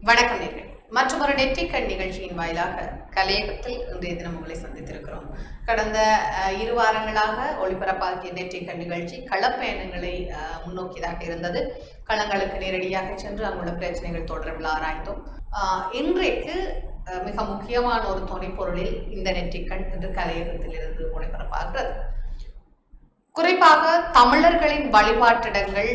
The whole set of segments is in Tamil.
வணக்கம் நேர்களே மற்றொரு நெற்றிக்கண் நிகழ்ச்சியின் வாயிலாக கலையகத்தில் இன்றைய தினம் உங்களை சந்தித்திருக்கிறோம் கடந்த அஹ், இரு வாரங்களாக ஒளிபரப்பாகிய நெற்றிக்கண் நிகழ்ச்சி களப்பயணங்களை அஹ், முன்னோக்கியதாக இருந்தது களங்களுக்கு நேரடியாக சென்று அங்குள்ள பிரச்சனைகள் தொடர்பில் ஆராய்ந்தோம் அஹ், இன்றைக்கு அஹ், மிக முக்கியமான ஒரு துணைப்பொருளில் இந்த நெற்றிக்கண் இன்று கலையகத்தில் இருந்து ஒளிபரப்பாகிறது குறிப்பாக தமிழர்களின் வழிபாட்டிடங்கள்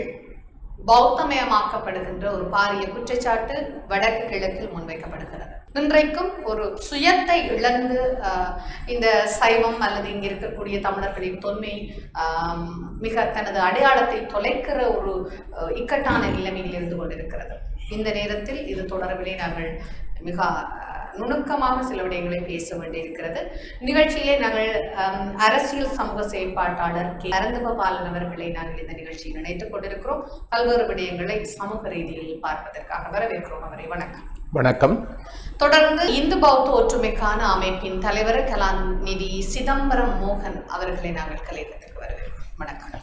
பௌத்தமயமாக்கப்படுகின்ற ஒரு பாரிய குற்றச்சாட்டு வடக்கு கிழக்கில் முன்வைக்கப்படுகிறது இன்றைக்கும் ஒரு சுயத்தை இழந்து ஆஹ், இந்த சைவம் அல்லது இங்க இருக்கக்கூடிய தமிழர்களின் தொன்மை ஆம், மிக தனது அடையாளத்தை தொலைக்கிற ஒரு அஹ், இக்கட்டான நிலைமையில் இருந்து கொண்டிருக்கிறது இந்த நேரத்தில் இது தொடர்பிலே நாங்கள் மிக அஹ், நுணுக்கமாக சில விடயங்களை பேச வேண்டியிருக்கிறது நிகழ்ச்சியிலே நாங்கள் ஆம், அரசியல் சமூக செயற்பாட்டாளர் கே அரந்தகபாலன் அவர்களை நாங்கள் இந்த நிகழ்ச்சியில் இணைத்துக் கொண்டிருக்கிறோம் பல்வேறு விடயங்களை சமூக ரீதியில் பார்ப்பதற்காக வரவேற்கிறோம் அவரை வணக்கம் வணக்கம் தொடர்ந்து இந்து பௌத்த ஒற்றுமைக்கான அமைப்பின் தலைவர் கலாநிதி சிதம்பரம் மோகன் அவர்களை நாங்கள் கலையகத்திற்கு வரவேற்கிறோம் வணக்கம்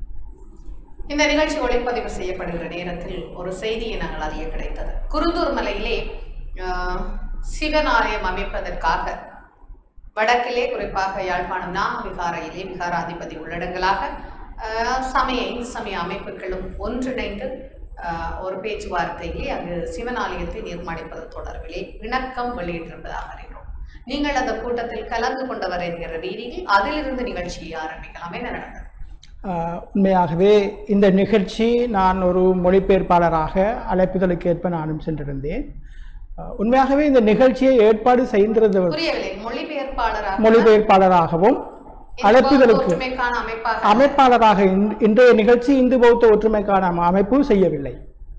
இந்த நிகழ்ச்சி ஒளிப்பதிவு செய்யப்படுகிற நேரத்தில் ஒரு செய்தியை நாங்கள் அறிய கிடைத்தது குருந்தூர் மலையிலே ஆஹ், சிவன் ஆலயம் அமைப்பதற்காக வடக்கிலே குறிப்பாக யாழ்ப்பாணம் நாம விகாரையிலே விகாராதிபதி உள்ளடங்களாக ஆஹ், சமய இந்து சமய அமைப்புகளும் ஒன்றிணைந்து ஆஹ், ஒரு பேச்சுவார்த்தையிலே அங்கு சிவன் ஆலயத்தை நிர்மாணிப்பது தொடர்பிலே இணக்கம் வெளியிட்டிருப்பதாக அறிகிறோம் நீங்கள் அந்த கூட்டத்தில் கலந்து கொண்டவர் என்கிற ரீதியில் அதிலிருந்து நிகழ்ச்சியை ஆரம்பிக்கலாம் என்ன நடந்தது ஆஹ் உண்மையாகவே இந்த நிகழ்ச்சி நான் ஒரு மொழிபெயர்ப்பாளராக அழைப்புதலுக்கு ஏற்ப நானும் சென்றிருந்தேன் ஆஹ் உண்மையாகவே இந்த நிகழ்ச்சியை ஏற்பாடு செய்திருந்த புரியவில்லை மொழிபெயர்ப்பாளராக மொழிபெயர்ப்பாளராகவும் இந்து அழைப்புதலுக்கு பௌத்த ஒற்றுமைக்கான அமைப்பாக அமைப்பாளராக இன்- இன்றைய நிகழ்ச்சி இந்து பௌத்த ஒற்றுமைக்கான அம- அமைப்பு செய்யவில்லை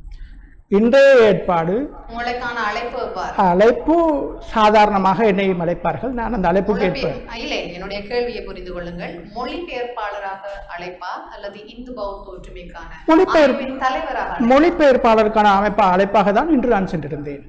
இன்றைய ஏற்பாடு உங்களுக்கான அழைப்பு எவ்வாறு அழைப்பு சாதாரணமாக என்னையும் அழைப்பார்கள் நான் அந்த அழைப்புக்கு ஏற்ப மொழிபெயர்- இல்லை என்னுடைய கேள்வியை புரிந்து கொள்ளுங்கள் மொழிபெயர்ப்பாளராக அழைப்பா அல்லது இந்து பௌத்த ஒற்றுமைக்கான மொழிபெயர்- அமைப்பின் தலைவராக அழைப்பா? மொழிபெயர்ப்பாளருக்கான அமைப்பா அழைப்பாக தான் இன்று நான் சென்றிருந்தேன்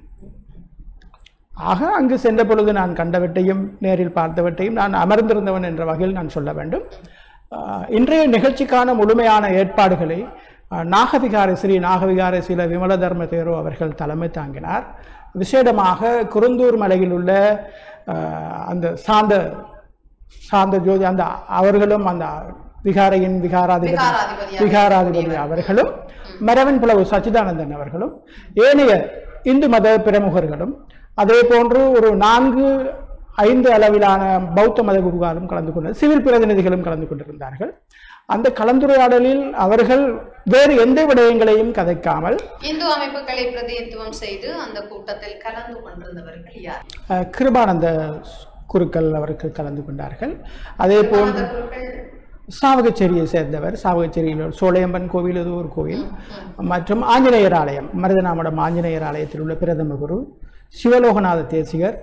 ஆக அங்கு சென்ற பொழுது நான் கண்டவற்றையும் நேரில் பார்த்தவற்றையும் நான் அமர்ந்திருந்தவன் என்ற வகையில் நான் சொல்ல வேண்டும் ஆஹ் இன்றைய நிகழ்ச்சிக்கான முழுமையான ஏற்பாடுகளை ஆஹ் நாகவிகார ஸ்ரீ நாகவிகார சில விமல தர்ம தேரோ அவர்கள் தலைமை தாங்கினார் விசேடமாக குருந்தூர் மலையில் உள்ள ஆஹ் அந்த சாந்த சாந்த ஜோதி அந்த அவர்களும் அந்த விகாரையின் விகாராதிபதி விகாராதிபதியாக விகாராதிபதி அவர்களும் மரவன் புலவு சச்சிதானந்தன் அவர்களும் ஏனைய இந்து மத பிரமுகர்களும் அதே போன்று ஒரு நான்கு ஐந்து அளவிலான பௌத்த மத குருவாரும் கலந்து கொண்டு சிவில் பிரதிநிதிகளும் கலந்து கொண்டிருந்தார்கள் அந்த கலந்துரையாடலில் அவர்கள் வேறு எந்த விடயங்களையும் கதைக்காமல் இந்து அமைப்புகளை பிரதிநிதித்துவம் செய்து அந்த கூட்டத்தில் கலந்து கொண்டிருந்தவர்கள் யார் அஹ், கிருபானந்த குருக்கள் அவர்கள் கலந்து கொண்டார்கள் அதே போன்று அந்த குருக்கள் சாவகச்சேரியை சேர்ந்தவர் சாவகச்சேரியில் ஒரு சோழையம்பன் கோவில் இது ஒரு கோவில் மற்றும் ஆஞ்சநேயர் ஆலயம் மருதநாமடம் ஆஞ்சநேயர் ஆலயத்தில் உள்ள பிரதம குரு சிவலோகநாத தேசிகர்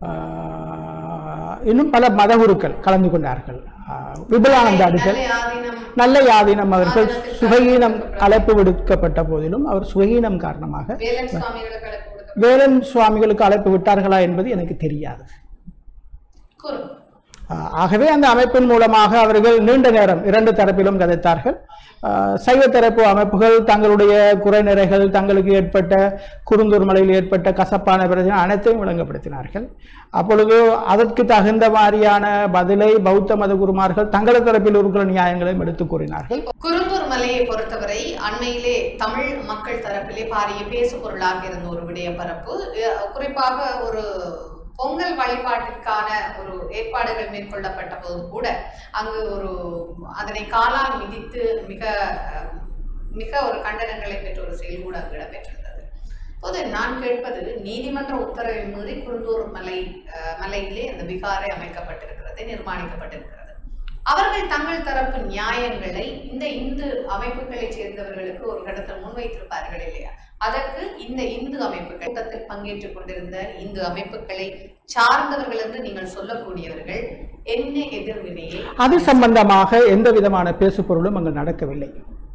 ஆஹ், இன்னும் பல மதகுருக்கள் கலந்து கொண்டார்கள் ஆஹ், விபுலானந்த அடிகள் நல்ல ஆதீனம் நல்ல யாதீனம் அவர்கள் சுகஹீனம் அழைப்பு விடுக்கப்பட்ட போதிலும் அவர் சுகஹீனம் காரணமாக வேலன் சுவாமிகளுக்கு அழைப்பு கொடுக்க வேலன் சுவாமிகளுக்கு அழைப்பு விட்டார்களா என்பது எனக்கு தெரியாது கூறு ஆஹ் ஆகவே அந்த அமைப்பின் மூலமாக அவர்கள் நீண்ட நேரம் இரண்டு தரப்பிலும் கதைத்தார்கள் ஆஹ் சைவ தரப்பு அமைப்புகள் தங்களுடைய குறைநிறைகள் தங்களுக்கு ஏற்பட்ட குறுந்தூர் மலையில் ஏற்பட்ட கசப்பான பிரச்சனை அனைத்தையும் விளங்கப்படுத்தினார்கள் அப்பொழுது அதற்கு தகுந்த மாதிரியான பதிலை பௌத்த மத குருமார்கள் தங்களது தரப்பில் இருக்கிற நியாயங்களையும் எடுத்துக் கூறினார்கள் குருந்தூர் மலையை பொறுத்தவரை அண்மையிலே தமிழ் மக்கள் தரப்பிலே பாரிய பேசு பொருளாக இருந்த ஒரு விடய பரப்பு அஹ் குறிப்பாக ஒரு பொங்கல் வழிபாட்டிற்கான ஒரு ஏற்பாடுகள் மேற்கொள்ளப்பட்ட போது கூட அங்கு ஒரு அதனை காலால் மிதித்து மிக அஹ், மிக ஒரு கண்டனங்களை பெற்ற ஒரு செயல் கூட அங்கு இடம்பெற்றிருந்தது இப்போது நான் கேட்பது நீதிமன்ற உத்தரவை மீறி குருந்தூர் மலை அஹ், மலையிலே அந்த விகாரை அமைக்கப்பட்டிருக்கிறது நிர்மாணிக்கப்பட்டிருக்கிறது அவர்கள் தங்கள் தரப்பு நியாயங்களை இந்த இந்து அமைப்புகளைச் சேர்ந்தவர்களுக்கு ஒரு கடத்தில் முன்வைத்திருப்பார்கள் இல்லையா அதற்கு இந்த இந்து அமைப்புகள் கூட்டத்தில் பங்கேற்றுக் கொண்டிருந்த இந்து அமைப்புகளை சார்ந்தவர்கள் என்று நீங்கள் சொல்லக்கூடியவர்கள் என்ன எதிர்வினையை அது சம்பந்தமாக எந்த விதமான பேசு பொருளும் அங்கு நடக்கவில்லை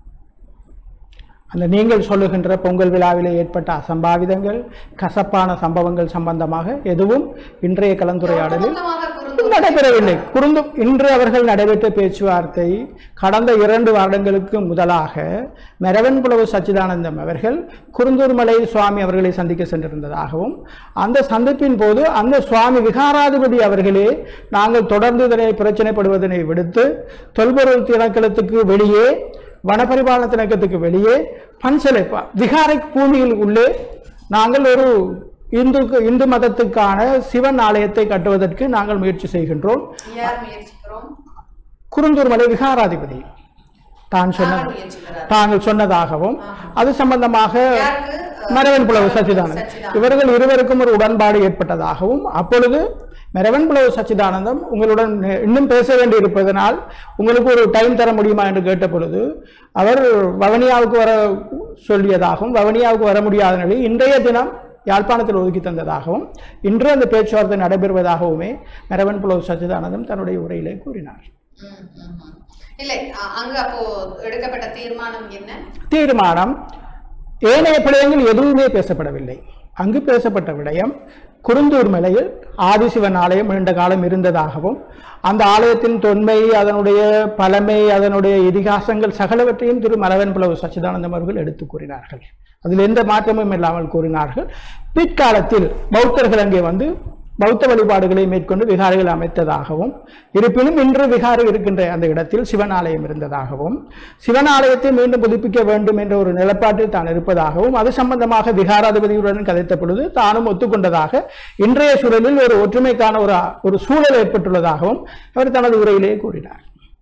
அந்த நீங்கள் சொல்லுகின்ற பொங்கல் விழாவிலே ஏற்பட்ட அசம்பாவிதங்கள் கசப்பான சம்பவங்கள் சம்பந்தமாக எதுவும் இன்றைய கலந்துரையாடலில் ஒட்டுமொத்தமாக குறுந்தூர் நடைபெறவில்லை குறுந்து இன்று அவர்கள் நடைபெற்ற பேச்சுவார்த்தை கடந்த இரண்டு வருடங்களுக்கு முதலாக மெரவன் புலவு சச்சிதானந்தம் அவர்கள் குருந்தூர் மலை சுவாமி அவர்களை சந்திக்க சென்றிருந்ததாகவும் அந்த சந்திப்பின் போது அந்த சுவாமி விகாராதிபதி அவர்களே நாங்கள் தொடர்ந்து இதனை பிரச்சனைப்படுவதனை விடுத்து தொல்பொருள் திணைக்களத்துக்கு வெளியே வனபரிபாலன திணைக்களத்துக்கு வெளியே பன்சலை ப- விகாரை பூமியில் உள்ளே நாங்கள் ஒரு இந்து இந்து மதத்துக்கான சிவன் ஆலயத்தை கட்டுவதற்கு நாங்கள் முயற்சி செய்கின்றோம் யார் முயற்சிக்கிறோம் குருந்தூர் மலை விகாராதிபதி தான் சொன்ன யார் முயற்சிக்கிறார் தாங்கள் சொன்னதாகவும் அது சம்பந்தமாக யாருக்கு அஹ், மெரவன் புலவு சச்சிதானந்தம் சச்சிதானந்தம். இவர்கள் இருவருக்கும் ஒரு உடன்பாடு ஏற்பட்டதாகவும் அப்பொழுது மெரவன் புலவு சச்சிதானந்தம் உங்களுடன் இன்னும் பேச வேண்டி இருப்பதனால் உங்களுக்கு ஒரு டைம் தர முடியுமா என்று கேட்ட பொழுது அவர் வவனியாவுக்கு வர சொல்லியதாகவும் வவனியாவுக்கு வர முடியாத நிலையில் இன்றைய தினம் யாழ்ப்பாணத்தில் ஒதுக்கி தந்ததாகவும் இன்று அந்த பேச்சுவார்த்தை நடைபெறுவதாகவுமே மெரவன் புலவு சச்சிதானந்தம் தன்னுடைய உரையிலே கூறினார் ம், ம், ம். இல்லை அ- அங்க அப்போ எடுக்கப்பட்ட தீர்மானம் என்ன தீர்மானம் ஏனைய விடயங்கள் எதுவுமே பேசப்படவில்லை அங்கு பேசப்பட்ட விடயம் குருந்தூர் மலையில் ஆதிசிவன் ஆலயம் நீண்ட காலம் இருந்ததாகவும் அந்த ஆலயத்தின் தொன்மை அதனுடைய பழமை அதனுடைய இதிகாசங்கள் சகலவற்றையும் திரு மரவன் புலவு சச்சிதானந்தம் அவர்கள் எடுத்து கூறினார்கள் அதில் எந்த மாற்றமும் இல்லாமல் கூறினார்கள் பிற்காலத்தில் பௌத்தர்கள் அங்கே வந்து பௌத்த வழிபாடுகளை மேற்கொண்டு விகாரைகள் அமைத்ததாகவும் இருப்பினும் இன்று விகாரை இருக்கின்ற அந்த இடத்தில் சிவன் ஆலயம் இருந்ததாகவும் சிவன் ஆலயத்தை மீண்டும் புதுப்பிக்க வேண்டும் என்ற ஒரு நிலப்பாட்டில் தான் இருப்பதாகவும் அது சம்பந்தமாக விகாராதிபதியுடன் கதைத்த பொழுது தானும் ஒத்துக்கொண்டதாக இன்றைய சூழலில் ஒரு ஒற்றுமைக்கான ஒரு ஒரு சூழல் ஏற்பட்டுள்ளதாகவும் அவர் தனது உரையிலே கூறினார்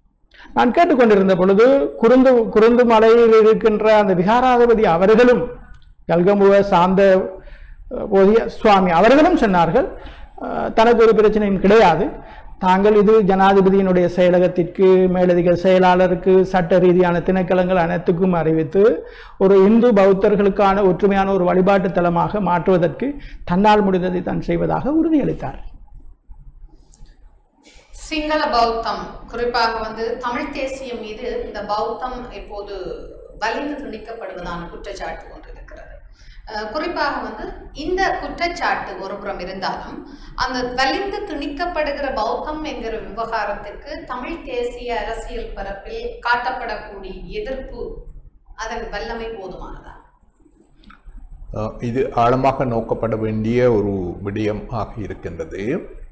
நான் கேட்டுக்கொண்டிருந்த பொழுது குறுந்து குறுந்து மலையில் இருக்கின்ற அந்த விகாராதிபதி அவர்களும் கல்கமுவ சார்ந்த அஹ், போதிய சுவாமி அவர்களும் சொன்னார்கள் அஹ், தனக்கு ஒரு பிரச்சனையும் கிடையாது தாங்கள் இது ஜனாதிபதியினுடைய செயலகத்திற்கு மேலதிக செயலாளருக்கு சட்ட ரீதியான திணைக்களங்கள் அனைத்துக்கும் அறிவித்து ஒரு இந்து பௌத்தர்களுக்கான ஒற்றுமையான ஒரு வழிபாட்டு தலமாக மாற்றுவதற்கு தன்னால் முடிந்ததை தான் செய்வதாக உறுதியளித்தார் சிங்கள பௌத்தம் குறிப்பாக வந்து தமிழ் தேசியம் மீது இந்த பௌத்தம் இப்போது வலிந்து திணிக்கப்படுவதான குற்றச்சாட்டு ஒன்று இருக்கிறது அஹ் குறிப்பாக வந்து இந்த குற்றச்சாட்டு ஒருபுறம் இருந்தாலும் அந்த வலிந்து திணிக்கப்படுகிற பௌத்தம் என்கிற விவகாரத்திற்கு தமிழ் தேசிய அரசியல் பரப்பில் காட்டப்படக்கூடிய எதிர்ப்பு அதன் வல்லமை போதுமானதா அஹ் இது ஆழமாக நோக்கப்பட வேண்டிய ஒரு விடயம் ஆக இருக்கின்றது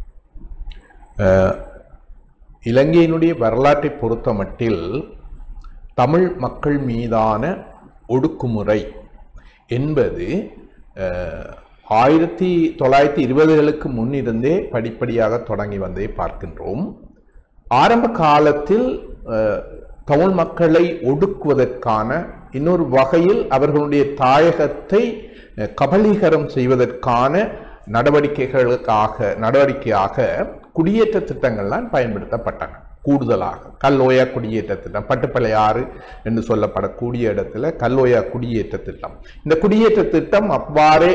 அஹ் இலங்கையினுடைய வரலாற்றை பொறுத்த மட்டில் தமிழ் மக்கள் மீதான ஒடுக்குமுறை என்பது அஹ், ஆயிரத்தி தொள்ளாயிரத்தி இருபதுகளுக்கு முன்னிருந்தே படிப்படியாக தொடங்கி வந்ததை பார்க்கின்றோம் ஆரம்ப காலத்தில் அஹ், தமிழ் மக்களை ஒடுக்குவதற்கான இன்னொரு வகையில் அவர்களுடைய தாயகத்தை அஹ், கபலீகரம் செய்வதற்கான நடவடிக்கைகளுக்காக நடவடிக்கையாக குடியேற்ற திட்டங்கள்லாம் பயன்படுத்தப்பட்டன கூடுதலாக கல்லோயா குடியேற்ற திட்டம் பட்டுப்பளை ஆறு என்று சொல்லப்படக்கூடிய இடத்துல கல்லோயா குடியேற்ற திட்டம் இந்த குடியேற்ற திட்டம் அவ்வாறே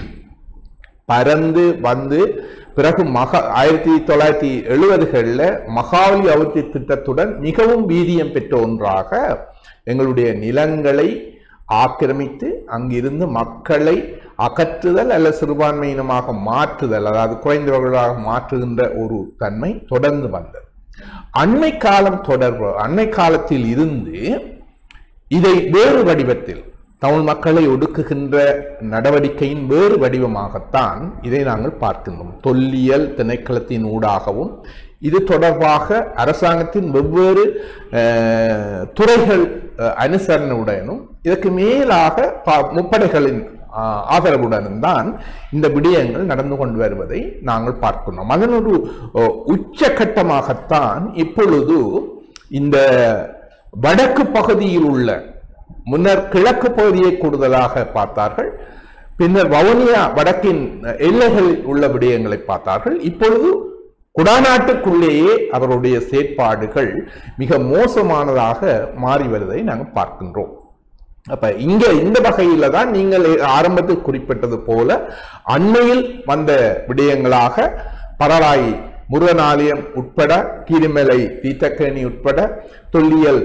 பறந்து வந்து பிறகு மகா ஆயிரத்தி தொள்ளாயிரத்தி எழுபதுகளில் மகாவலி அவுத்தி திட்டத்துடன் மிகவும் வீரியம் பெற்ற ஒன்றாக எங்களுடைய நிலங்களை ஆக்கிரமித்து அங்கிருந்து மக்களை அகற்றுதல் அல்லது சிறுபான்மையினமாக மாற்றுதல் அதாவது குறைந்தவர்களாக மாற்றுகின்ற ஒரு தன்மை தொடர்ந்து வந்தது அண்மை காலம் தொடர்பு அண்மை காலத்தில் இருந்து இதை வேறு வடிவத்தில் தமிழ் மக்களை ஒடுக்குகின்ற நடவடிக்கையின் வேறு வடிவமாகத்தான் இதை நாங்கள் பார்க்கின்றோம் தொல்லியல் திணைக்களத்தின் ஊடாகவும் இது தொடர்பாக அரசாங்கத்தின் வெவ்வேறு அஹ், துறைகள் அஹ், அனுசரணையுடனும் இதற்கு மேலாக ப- முப்படைகளின் ஆஹ், ஆதரவுடனும் தான் இந்த விடயங்கள் நடந்து கொண்டு வருவதை நாங்கள் பார்க்கிறோம் அதன் ஒரு ஓ, உச்சகட்டமாகத்தான் இப்பொழுது இந்த வடக்கு பகுதியில் உள்ள முன்னர் கிழக்கு பகுதியை கூடுதலாக பார்த்தார்கள் பின்னர் வவுனியா வடக்கின் எல்லைகளில் உள்ள விடயங்களை பார்த்தார்கள் இப்பொழுது குடாநாட்டுக்குள்ளேயே அவருடைய செயற்பாடுகள் மிக மோசமானதாக மாறி வருவதை நாங்கள் பார்க்கின்றோம் அப்ப இங்க இந்த வகையில தான் நீங்கள் ஆரம்பத்தில் குறிப்பிட்டது போல அண்மையில் வந்த விடயங்களாக பரராய் முருகன் ஆலயம் உட்பட கீரிமலை தீத்தக்கேணி உட்பட தொல்லியல்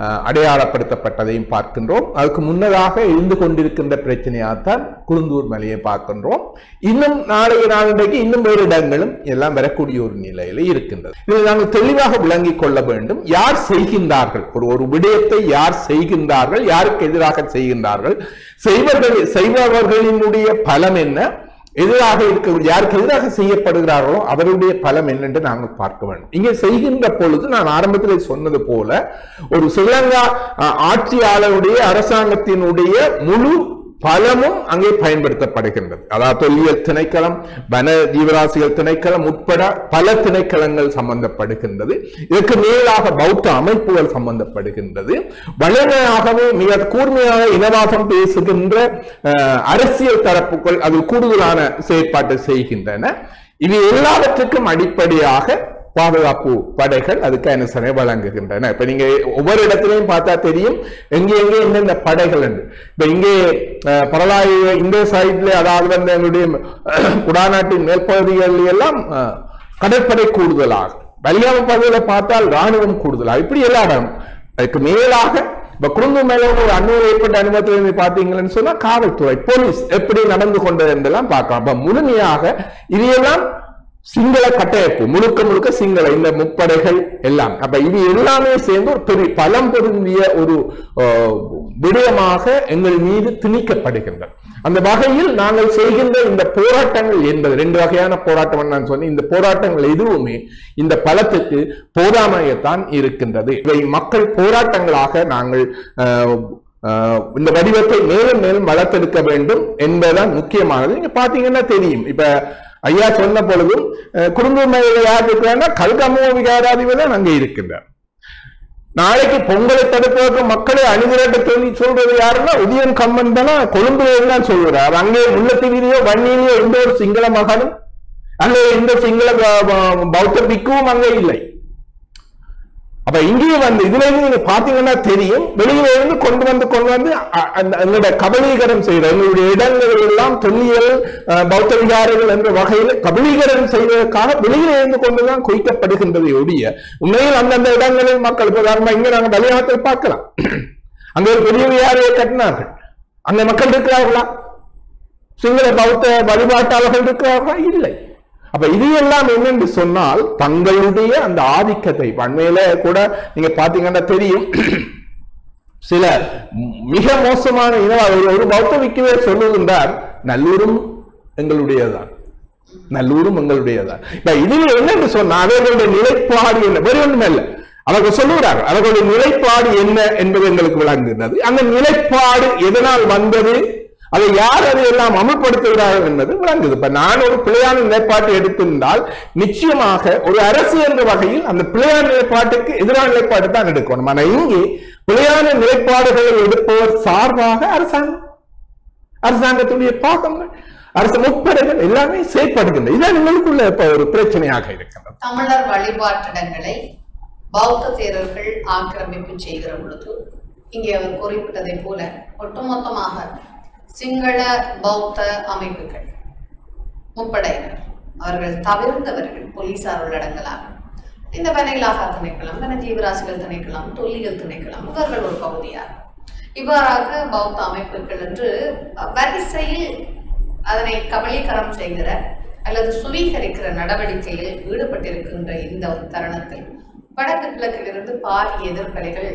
அஹ், அடையாளப்படுத்தப்பட்டதையும் பார்க்கின்றோம் அதுக்கு முன்னதாக இருந்து கொண்டிருக்கின்ற பிரச்சனையாகத்தான் குருந்தூர் மலையை பார்க்கின்றோம் இன்னும் நாளைய நாளைக்கு இன்னும் வேறு இடங்களும் எல்லாம் வரக்கூடிய ஒரு நிலையில இருக்கின்றது இதை நாங்கள் தெளிவாக விளங்கிக் கொள்ள வேண்டும் யார் செய்கின்றார்கள் ஒரு ஒரு விடயத்தை யார் செய்கின்றார்கள் யாருக்கு எதிராக செய்கின்றார்கள் செய்வர்கள் செய்பவர்களினுடைய பலம் என்ன எதிராக இருக்க யாருக்கு எதிராக செய்யப்படுகிறார்களோ அவருடைய பலம் என்னென்று நாங்கள் பார்க்க வேண்டும் இங்கே செய்கின்ற பொழுது நான் ஆரம்பத்தில் சொன்னது போல ஒரு ஸ்ரீலங்கா அஹ், ஆட்சியாளருடைய அரசாங்கத்தினுடைய முழு பலமும் அங்கே பயன்படுத்தப்படுகின்றது அதாவது தொல்லியல் திணைக்களம் வன ஜீவராசிகள் திணைக்களம் உட்பட பல திணைக்களங்கள் சம்பந்தப்படுகின்றது இதற்கு மேலாக பௌத்த அமைப்புகள் சம்பந்தப்படுகின்றது வலிமையாகவே மிக கூர்மையாக இனவாதம் பேசுகின்ற அஹ், அரசியல் தரப்புகள் அது கூடுதலான செயற்பாட்டை செய்கின்றன இது எல்லாவற்றுக்கும் அடிப்படையாக பாதுகாப்பு படைகள் அதுக்கு அனுசரணை வழங்குகின்றன இப்ப நீங்க ஒவ்வொரு இடத்திலையும் பார்த்தா தெரியும் எங்கே எங்கே எந்தெந்த படைகள் என்று இப்ப இங்கே அஹ், பரலாய இந்த சைட்ல அதாவது வந்து எங்களுடைய அஹ், குடாநாட்டின் மேற்பகுதிகளில் எல்லாம் அஹ், கடற்படை கூடுதலாக வலியாம பகுதியில் பார்த்தால் ராணுவம் கூடுதலாக இப்படி எல்லா இடம் அதுக்கு மேலாக இப்ப குடும்ப மேல ஒரு அந்நூறு ஏற்பட்ட அனுபவத்தில் பாத்தீங்கன்னு சொன்னா காவல்துறை போலீஸ் எப்படி நடந்து கொண்டது என்றெல்லாம் பார்க்கலாம் அப்ப முழுமையாக இதையெல்லாம் சிங்கள கட்டமைப்பு முழுக்க முழுக்க சிங்கள இந்த முப்படைகள் எல்லாம் அப்ப இது எல்லாமே சேர்ந்து ஒரு பெரிய பலம் பொருந்திய ஒரு அஹ், விடயமாக எங்கள் மீது திணிக்கப்படுகின்றன அந்த வகையில் நாங்கள் செய்கின்ற இந்த போராட்டங்கள் என்பது ரெண்டு வகையான போராட்டம் நான் சொன்னேன் இந்த போராட்டங்கள் எதுவுமே இந்த பலத்துக்கு போதாமையத்தான் இருக்கின்றது இவை மக்கள் போராட்டங்களாக நாங்கள் அஹ், அஹ், இந்த வடிவத்தை மேலும் மேலும் வளர்த்தெடுக்க வேண்டும் என்பதுதான் முக்கியமானது நீங்க பாத்தீங்கன்னா தெரியும் இப்ப ஐயா சொன்ன பொழுதும் அஹ், குடும்ப மேல யார் இருக்கிறாங்கன்னா கல்கமோ விகாராதிபதி அங்கே இருக்கின்றார் நாளைக்கு பொங்கலை தடுப்பதற்கு மக்களை அணிதிரட்ட சொல்லி சொல்றது யாருன்னா உதயன் கம்மன் தானே கொழும்புல தான் சொல்றார் அங்கே முல்லத்தீவிலையோ வன்னியிலையோ எந்த ஒரு சிங்கள மகனும் அல்லது எந்த சிங்கள ப- ப- பௌத்த பிக்குவும் அங்கே இல்லை அப்ப இங்கே வந்து இதுல இருந்து நீங்க பாத்தீங்கன்னா தெரியும் வெளியில இருந்து கொண்டு வந்து கொண்டு வந்து அ- அந்த எங்களுடைய கபலீகரம் செய்யற எங்களுடைய இடங்கள் எல்லாம் தொல்லியல் அஹ், பௌத்த விகாரங்கள் என்ற வகையில் கபலீகரம் செய்வதற்காக வெளியில இருந்து கொண்டுதான் குவிக்கப்படுகின்றது ஒழிய உண்மையில் அந்தந்த இடங்களில் மக்கள் இப்ப உதாரணமா இங்க நாங்க பலியாகத்தில் பார்க்கலாம் அங்க ஒரு பெரிய விகாரையை கட்டினார்கள் அங்க மக்கள் இருக்கிறார்களா சிங்கள பௌத்த வழிபாட்டாளர்கள் இருக்கிறார்களா இல்லை அப்ப இது எல்லாம் என்னென்று சொன்னால் தங்களுடைய அந்த ஆதிக்கத்தை பண்மையில கூட நீங்க பாத்தீங்கன்னா தெரியும் சில ம்- மிக மோசமான இனம் ஒரு ஒரு பௌத்த விக்குவே சொல்லுகின்றார் நல்லூரும் எங்களுடையதுதான் நல்லூரும் எங்களுடையதுதான் இப்ப இதில் என்னென்று சொன்னா அவர்களுடைய நிலைப்பாடு என்ன வேறு ஒன்றும் இல்லை அவர்கள் சொல்லுகிறார்கள் அவர்களுடைய நிலைப்பாடு என்ன என்பது எங்களுக்கு விளங்குகிறது அந்த நிலைப்பாடு எதனால் வந்தது அதை யார் அதை எல்லாம் அமல்படுத்துகிறார்கள் என்பது விளங்குது இப்ப நான் ஒரு பிழையான நிலைப்பாட்டை எடுத்திருந்தால் நிச்சயமாக ஒரு அரசு என்ற வகையில் அந்த பிழையான நிலைப்பாட்டுக்கு எதிரான நிலைப்பாட்டை தான் எடுக்கணும் ஆனா இங்கே பிழையான நிலைப்பாடுகளை எடுப்பவர் சார்பாக அரசாங்கம் அரசாங்கத்துடைய பாகங்கள் அரசு முப்படைகள் எல்லாமே செயற்படுகின்றன இதான் எங்களுக்குள்ள இப்ப ஒரு பிரச்சனையாக இருக்கின்றது தமிழர் வழிபாட்டிடங்களை பௌத்த தேரர்கள் ஆக்கிரமிப்பு செய்கிற பொழுது இங்கே அவர் குறிப்பிட்டதை போல ஒட்டுமொத்தமாக சிங்கள பௌத்த அமைப்புகள் முப்படையினர் அவர்கள் தவிர்த்தவர்கள் போலீசார் உள்ளடங்கலாக இந்த வனையிலாகா திணைக்களம் வன ஜீவராசிகள் திணைக்களம் தொல்லியல் திணைக்களம் இவர்கள் ஒரு பகுதியார் இவ்வாறாக பௌத்த அமைப்புகள் என்று வரிசையில் அதனை கபலீகரம் செய்கிற அல்லது சுவீகரிக்கிற நடவடிக்கையில் ஈடுபட்டிருக்கின்ற இந்த ஒரு தருணத்தில் வடக்கு கிழக்கிலிருந்து பாரிய எதிர்ப்பலைகள்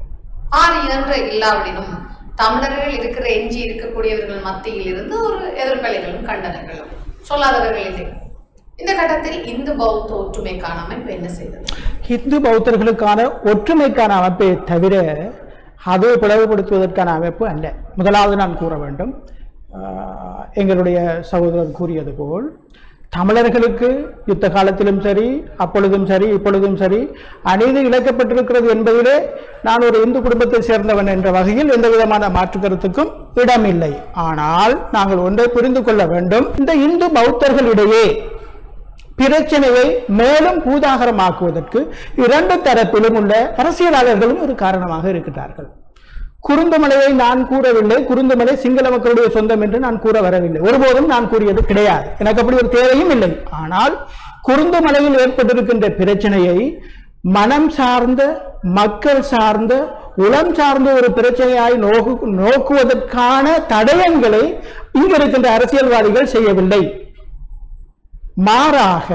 பாரிய என்று இல்லாவிடனும் தமிழர்கள் இருக்கிற எஞ்சி இருக்கக்கூடியவர்கள் மத்தியில் இருந்து ஒரு எதிர்ப்பலைகளும் கண்டனங்களும் சொல்லாதவர்கள் இல்லை இந்த கட்டத்தில் இந்து பௌத்த ஒற்றுமைக்கான அமைப்பு என்ன செய்தது இந்து பௌத்தர்களுக்கான ஒற்றுமைக்கான அமைப்பை தவிர அதை பிளவுபடுத்துவதற்கான அமைப்பு அல்ல முதலாவது நான் கூற வேண்டும் ஆஹ், எங்களுடைய சகோதரர் கூறியது போல் தமிழர்களுக்கு யுத்த காலத்திலும் சரி அப்பொழுதும் சரி இப்பொழுதும் சரி அநீதி இழைக்கப்பட்டிருக்கிறது என்பதிலே நான் ஒரு இந்து குடும்பத்தை சேர்ந்தவன் என்ற வகையில் எந்த விதமான மாற்று கருத்துக்கும் இடமில்லை ஆனால் நாங்கள் ஒன்றை புரிந்து கொள்ள வேண்டும் இந்த இந்து பௌத்தர்களிடையே பிரச்சனையை மேலும் பூதாகரமாக்குவதற்கு இரண்டு தரப்பிலும் உள்ள அரசியலாளர்களும் ஒரு காரணமாக இருக்கிறார்கள் குருந்தமலையை நான் கூறவில்லை குருந்தமலை சிங்கள மக்களுடைய சொந்தம் என்று நான் கூற வரவில்லை ஒருபோதும் நான் கூறியது கிடையாது எனக்கு அப்படி ஒரு தேவையும் இல்லை ஆனால் குருந்தமலையில் ஏற்பட்டிருக்கின்ற பிரச்சனையை மனம் சார்ந்த மக்கள் சார்ந்த உளம் சார்ந்த ஒரு பிரச்சனையாய் நோக்கு நோக்குவதற்கான தடயங்களை இங்க இருக்கின்ற அரசியல்வாதிகள் செய்யவில்லை மாறாக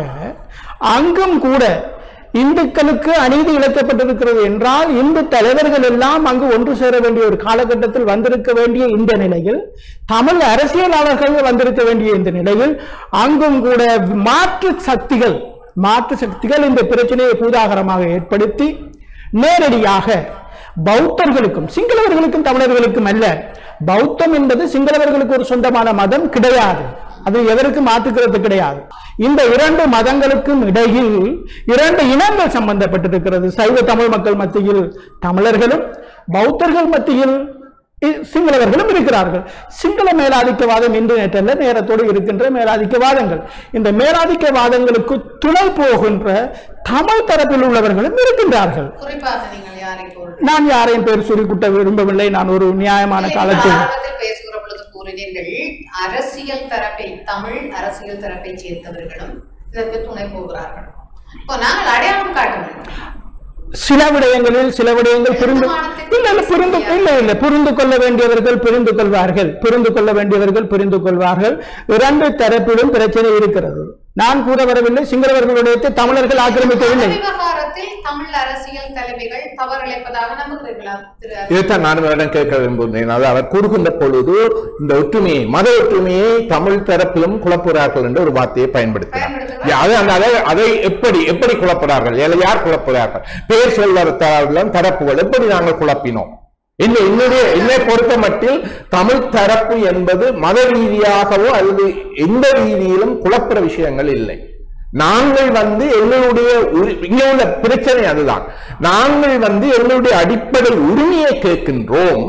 அங்கும் கூட இந்துக்களுக்கு அநீதி இழைக்கப்பட்டிருக்கிறது என்றால் இந்து தலைவர்கள் எல்லாம் அங்கு ஒன்று சேர வேண்டிய ஒரு காலகட்டத்தில் வந்திருக்க வேண்டிய இந்த நிலையில் தமிழ் அரசியலாளர்கள் வந்திருக்க வேண்டிய இந்த நிலையில் அங்கும் கூட மாற்று சக்திகள் மாற்று சக்திகள் இந்த பிரச்சனையை பூதாகரமாக ஏற்படுத்தி நேரடியாக பௌத்தர்களுக்கும் சிங்களவர்களுக்கும் தமிழர்களுக்கும் அல்ல பௌத்தம் என்பது சிங்களவர்களுக்கு ஒரு சொந்தமான மதம் கிடையாது அது எவருக்கும் மாற்றுக்கிறது கிடையாது இந்த இரண்டு மதங்களுக்கும் இடையில் இரண்டு இனங்கள் சம்பந்தப்பட்டிருக்கிறது சைவ தமிழ் மக்கள் மத்தியில் தமிழர்களும் பௌத்தர்கள் மத்தியில் இ- சிங்களவர்களும் இருக்கிறார்கள் சிங்கள மேலாதிக்கவாதம் இன்று நேற்றல்ல நேரத்தோடு இருக்கின்ற மேலாதிக்கவாதங்கள் இந்த மேலாதிக்கவாதங்களுக்கு துணை போகின்ற தமிழ் தரப்பில் உள்ளவர்களும் இருக்கின்றார்கள் குறிப்பாக நீங்கள் யாரை கூறுகிறீர்கள் நான் யாரையும் பேர் சொல்லிக்குட்ட விரும்பவில்லை நான் ஒரு நியாயமான காலத்தில் ஆரம்பத்தில் பேசுகிற பொழுது கூறினீர்கள் அரசியல் தரப்பை தமிழ் அரசியல் தரப்பை சேர்ந்தவர்களும் இதற்கு துணை போகிறார்கள் இப்போ நாங்கள் அடையாளம் காட்ட வேண்டும் சில விடயங்களில் சில விடயங்கள் புரிந்து இல்ல இல்ல புரிந்து இல்ல இல்ல புரிந்து கொள்ள வேண்டியவர்கள் புரிந்து கொள்வார்கள் புரிந்து கொள்ள வேண்டியவர்கள் புரிந்து கொள்வார்கள் இரண்டு தரப்பிலும் பிரச்சனை இருக்கிறது நான் கூற வரவில்லை சிங்களவர்களுடைய தமிழர்கள் ஆக்கிரமிக்கவில்லை அந்த விவகாரத்தில் தமிழ் அரசியல் தலைமைகள் தவறிழைப்பதாக நம்புகிறீர்களா திரு அருண்? இதைத்தான் நான் அவரிடம் கேட்க விரும்புகிறேன் அது அவர் கூறுகின்ற பொழுது இந்த ஒற்றுமையை மத ஒற்றுமையை தமிழ் தரப்பிலும் குழப்புகிறார்கள் என்று ஒரு வார்த்தையை பயன்படுத்தினார் பயன்படுத்துகிறார். யா, அது அந்த அதை அதை எப்படி எப்படி குழப்புகிறார்கள் இல்லை யார் குழப்புகிறார்கள் பேர் சொல்வதற்காக தரப்புகள் எப்படி நாங்கள் குழப்பினோம் இல்லை என்னுடைய என்னை பொறுத்த மட்டில் தமிழ் தரப்பு என்பது மத ரீதியாகவோ அல்லது எந்த ரீதியிலும் குழப்புற விஷயங்கள் இல்லை நாங்கள் வந்து எங்களுடைய உரி- இங்க உள்ள பிரச்சனை அதுதான் நாங்கள் வந்து எங்களுடைய அடிப்படை உரிமையை கேட்கின்றோம்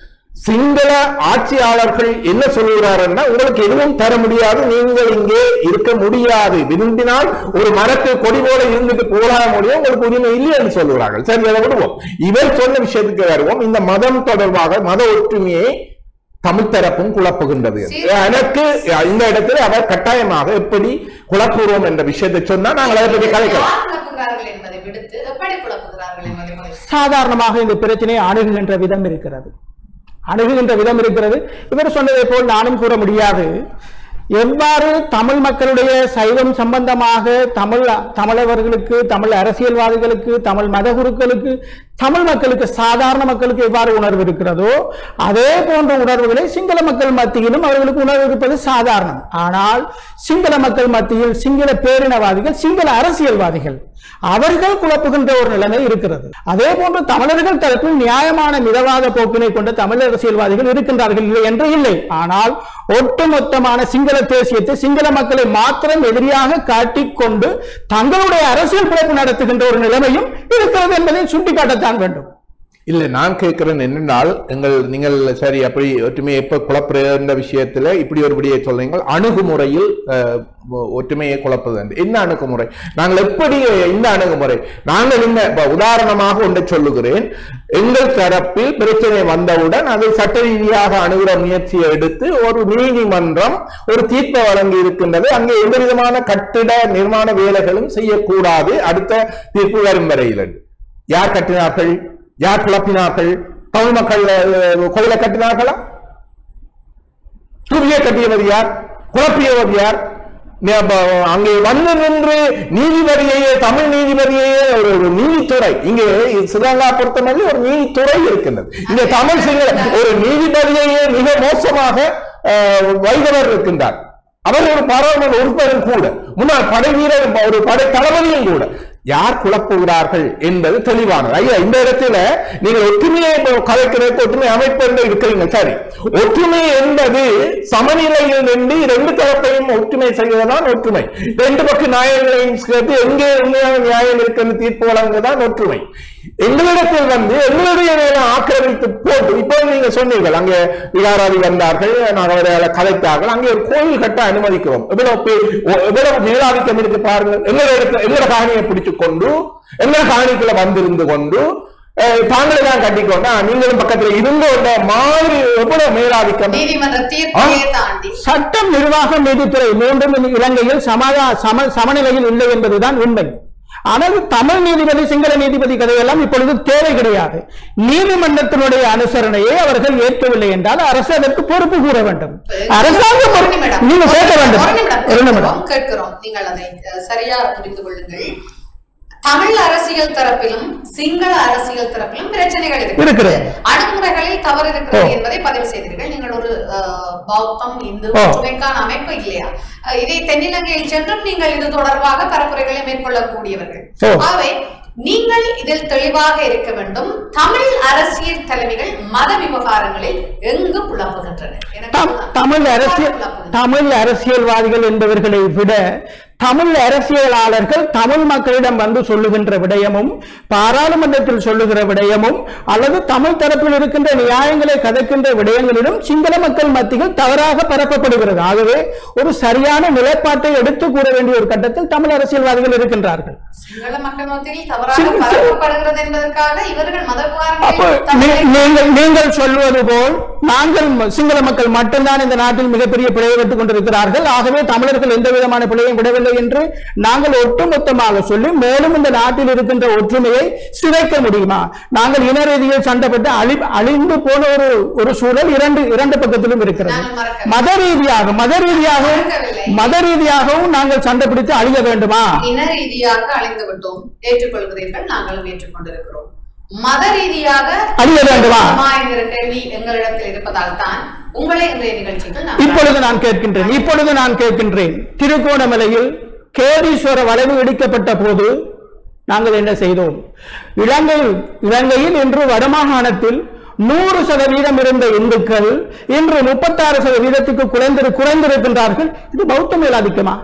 சிங்கள ஆட்சியாளர்கள் என்ன சொல்லுகிறாருன்னா உங்களுக்கு எதுவும் தர முடியாது நீங்கள் இங்கே இருக்க முடியாது விரும்பினால் ஒரு மரத்து கொடி போல இருந்துட்டு போக முடியும் உங்களுக்கு உரிமை இல்லை என்று சொல்லுகிறார்கள் சரி அதை விடுவோம் இவர் சொன்ன விஷயத்துக்கு வருவோம் இந்த மதம் தொடர்பாக மத ஒற்றுமையை தமிழ் தரப்பும் குழப்புகின்றது எனக்கு இந்த இடத்துல அவர் கட்டாயமாக எப்படி குழப்புகிறோம் என்ற விஷயத்தை சொன்னா நாங்கள் அதை பற்றி கலைக்கலாம் யார் குழப்புகிறார்கள் என்பதை விடுத்து எப்படி குழப்புகிறார்கள் என்பதை முதலில் சாதாரணமாக இந்த பிரச்சனையை அணுகுகின்ற விதம் இருக்கிறது அணுகுகின்ற விதம் இருக்கிறது இவர் சொன்னதை போல் நானும் கூற முடியாது எவ்வாறு தமிழ் மக்களுடைய சைவம் சம்பந்தமாக தமிழ் தமிழவர்களுக்கு தமிழ் அரசியல்வாதிகளுக்கு தமிழ் மதகுருக்களுக்கு தமிழ் மக்களுக்கு சாதாரண மக்களுக்கு எவ்வாறு உணர்வு இருக்கிறதோ அதே போன்ற உணர்வுகளை சிங்கள மக்கள் மத்தியிலும் அவர்களுக்கு உணர்வு இருப்பது சாதாரணம் ஆனால் சிங்கள மக்கள் மத்தியில் சிங்கள பேரினவாதிகள் சிங்கள அரசியல்வாதிகள் அவர்கள் குழப்புகின்ற ஒரு நிலைமை இருக்கிறது அதே போன்று தமிழர்கள் தரப்பில் நியாயமான மிதவாத போக்கினை கொண்ட தமிழ் அரசியல்வாதிகள் இருக்கின்றார்கள் இல்லை என்று இல்லை ஆனால் ஒட்டுமொத்தமான சிங்கள தேசியத்தை சிங்கள மக்களை மாத்திரம் எதிரியாக காட்டிக்கொண்டு தங்களுடைய அரசியல் பிழைப்பு நடத்துகின்ற ஒரு நிலைமையும் இருக்கிறது என்பதை சுட்டிக்காட்டத்தான் வேண்டும் இல்ல நான் கேட்கிறேன் என்னென்றால் எங்கள் நீங்கள் சரி அப்படி ஒற்றுமையை எப்ப குழப்புற விஷயத்துல இப்படி ஒரு விடியை சொல்றீங்க அணுகுமுறையில் அஹ், ஒ- ஒற்றுமையை குழப்பது என்று. என்ன அணுகுமுறை நாங்கள் எப்படி இந்த அணுகுமுறை நாங்கள் இந்த இப்ப உதாரணமாக ஒன்றை சொல்லுகிறேன் எங்கள் தரப்பில் பிரச்சனை வந்தவுடன் அதை சட்ட ரீதியாக அணுகுற முயற்சியை எடுத்து ஒரு நீதிமன்றம் ஒரு தீர்ப்பை வழங்கி இருக்கின்றது அங்கே எந்த விதமான கட்டிட நிர்மாண வேலைகளும் செய்யக்கூடாது அடுத்த தீர்ப்பு வரும் வரையில் என்று. யார் கட்டினார்கள் யார் குழப்பினார்கள் தமிழ் மக்கள் அஹ், கோயிலை கட்டினார்களா தூவியை கட்டியவர் யார் குழப்பியவர் யார் நே- ப- அங்கே வந்து நின்று நீதிபதியையே தமிழ் நீதிபதியையே ஒரு ஒரு நீதித்துறை இங்கே ஸ்ரீலங்கா பொறுத்தவரை ஒரு நீதித்துறை இருக்கின்றது இங்க தமிழ் சிங்கள ஒரு நீதிபதியையே மிக மோசமாக அஹ், வைகவர் இருக்கின்றார் அவர் ஒரு பாராளுமன்ற உறுப்பினரும் கூட முன்னாள் படை வீரர் ஒரு படை தளபதியும் கூட யார் குழப்புகிறார்கள் என்பது தெளிவானது ஐயா இந்த இடத்துல நீங்கள் ஒற்றுமையை இப்போ கலைக்கிறதுக்கு ஒற்றுமை அமைப்பு என்று இருக்கிறீங்க சரி ஒற்றுமை என்பது சமநிலையில் நின்று ரெண்டு தரப்பையும் ஒற்றுமை செய்வதுதான் ஒற்றுமை ரெண்டு பக்க நியாயங்களையும் சேர்த்து எங்கே உண்மையான நியாயம் இருக்கிறது தீர்ப்பு வழங்குவதுதான் ஒற்றுமை எங்களிடத்தில் வந்து எங்களுடைய வேலை ஆக்கிரமித்து போட்டு இப்போ நீங்க சொன்னீர்கள் அங்கே விகாராதி வந்தார்கள் நாங்கள் அவர்களை கலைத்தார்கள் அங்கே ஒரு கோயில் கட்ட அனுமதிக்கிறோம் எவ்வளவு பே- ஒ- எவ்வளவு மேலாதிக்கம் இருக்கு பாருங்கள் எங்களை இடத்துல எங்களை காணியை பிடித்துக் கொண்டு எங்களை காணிக்குள்ள வந்திருந்து கொண்டு அஹ், தாங்களே தான் கட்டிக்கொண்டா நீங்களும் பக்கத்துல இருந்து கொண்ட மாதிரி எவ்வளவு மேலாதிக்கம் நீதிமன்ற தீர்ப்பையே தாண்டி சட்டம் நிர்வாகம் நீதித்துறை மூன்றும் இந்த இலங்கையில் சமாதா சம சமநிலையில் இல்லை என்பதுதான் உண்மை ஆனால் தமிழ் நீதிபதி சிங்கள நீதிபதி கதையெல்லாம் இப்பொழுது தேவை கிடையாது நீதிமன்றத்தினுடைய அனுசரணையை அவர்கள் ஏற்கவில்லை என்றால் அரசு அதற்கு பொறுப்பு கூற வேண்டும் அரசாங்கம் ஒரு பொறுப்பு- நிமிடம். நீங்க கேட்க வேண்டும் ஒரு நிமிடம் ஒரு நிமிடம் கேட்கிறோம், கேட்கிறோம் நீங்கள் அதை அஹ், சரியா புரிந்து கொள்ளுங்கள் தமிழ் அரசியல் தரப்பிலும் சிங்கள அரசியல் தரப்பிலும் பிரச்சனைகள் இருக்கிறது. இருக்கிறது அணுகுமுறைகளில் தவறு இருக்கிறது ஓ. என்பதை பதிவு செய்தீர்கள் நீங்கள் ஒரு அஹ், பௌத்தம் இந்து ஓ. ஒற்றுமைக்கான அமைப்பு இல்லையா அஹ், இதை தென்னிலங்கையில் சென்றும் நீங்கள் இது தொடர்பாக பரப்புரைகளை மேற்கொள்ளக்கூடியவர்கள் ஓ. ஆகவே நீங்கள் இதில் தெளிவாக இருக்க வேண்டும் தமிழ் அரசியல் தலைமைகள் மத விவகாரங்களில் எங்கு புலம்புகின்றனர் எனக்கு தம்- அதுதான். தமிழ் அரசியல் புலம்புகின்றனர். தமிழ் அரசியல்வாதிகள் என்பவர்களை விட தமிழ் அரசியலாளர்கள் தமிழ் மக்களிடம் வந்து சொல்லுகின்ற விடயமும் பாராளுமன்றத்தில் சொல்லுகிற விடயமும் அல்லது தமிழ் தரப்பில் இருக்கின்ற நியாயங்களை கதைக்கின்ற விடயங்களிலும் சிங்கள மக்கள் மத்தியில் தவறாக பரப்பப்படுகிறது ஆகவே ஒரு சரியான நிலைப்பாட்டை எடுத்து கூற வேண்டிய ஒரு கட்டத்தில் தமிழ் அரசியல்வாதிகள் இருக்கின்றார்கள் சிங்கள மக்கள் மத்தியில் தவறாக சிங்கள- பரப்பப்படுகிறது என்பதற்காக இவர்கள் மத அப்போ விவகாரங்களில் நீ- தங்களை- நீங்கள் நீங்கள் சொல்வது போல் நாங்கள் ம- சிங்கள மக்கள் மட்டும்தான் இந்த நாட்டில் மிகப்பெரிய பிழையை விட்டுக் கொண்டிருக்கிறார்கள் ஆகவே தமிழர்கள் எந்த விதமான பிழையும் விடவில்லை என்று நாங்கள் ஒட்டுமொத்தமாக சொல்லி மேலும் இந்த நாட்டில் இருக்கின்ற ஒற்றுமையை சிதைக்க முடியுமா நாங்கள் இன ரீதியில் சண்டைப்பட்டு அழி அழிந்து போன ஒரு ஒரு சூழல் இரண்டு இரண்டு பக்கத்திலும் இருக்கிறது நாங்கள் மறக்க மத ரீதியாக மத ரீதியாகவும் மறக்கவில்லை. மத ரீதியாகவும் நாங்கள் சண்டை பிடித்து அழிய வேண்டுமா இன ரீதியாக அழிந்து விட்டோம் ஏற்றுக்கொள்கிறீர்கள் நாங்களும் ஏற்றுக்கொண்டிருக்கிறோம் மத ரீதியாக அழிய வேண்டுமா அம்மா என்கிற கேள்வி எங்களிடத்தில் இருப்பதால் தான் உங்களை இன்றைய நிகழ்ச்சிகள் நாங்கள் இப்பொழுது நான் கேட்கின்றேன் இப்பொழுது நான் கேட்கின்றேன் திருகோணமலையில் கேதீஸ்வர வளைவு இடிக்கப்பட்ட போது நாங்கள் என்ன செய்தோம் இலங்கையில் இலங்கையில் இன்று வடமாகாணத்தில் நூறு சதவீதம் இருந்த இந்துக்கள் இன்று முப்பத்தாறு சதவீதத்துக்கு குறைந்திரு குறைந்திருக்கின்றார்கள் இது பௌத்த மேலாதிக்கமா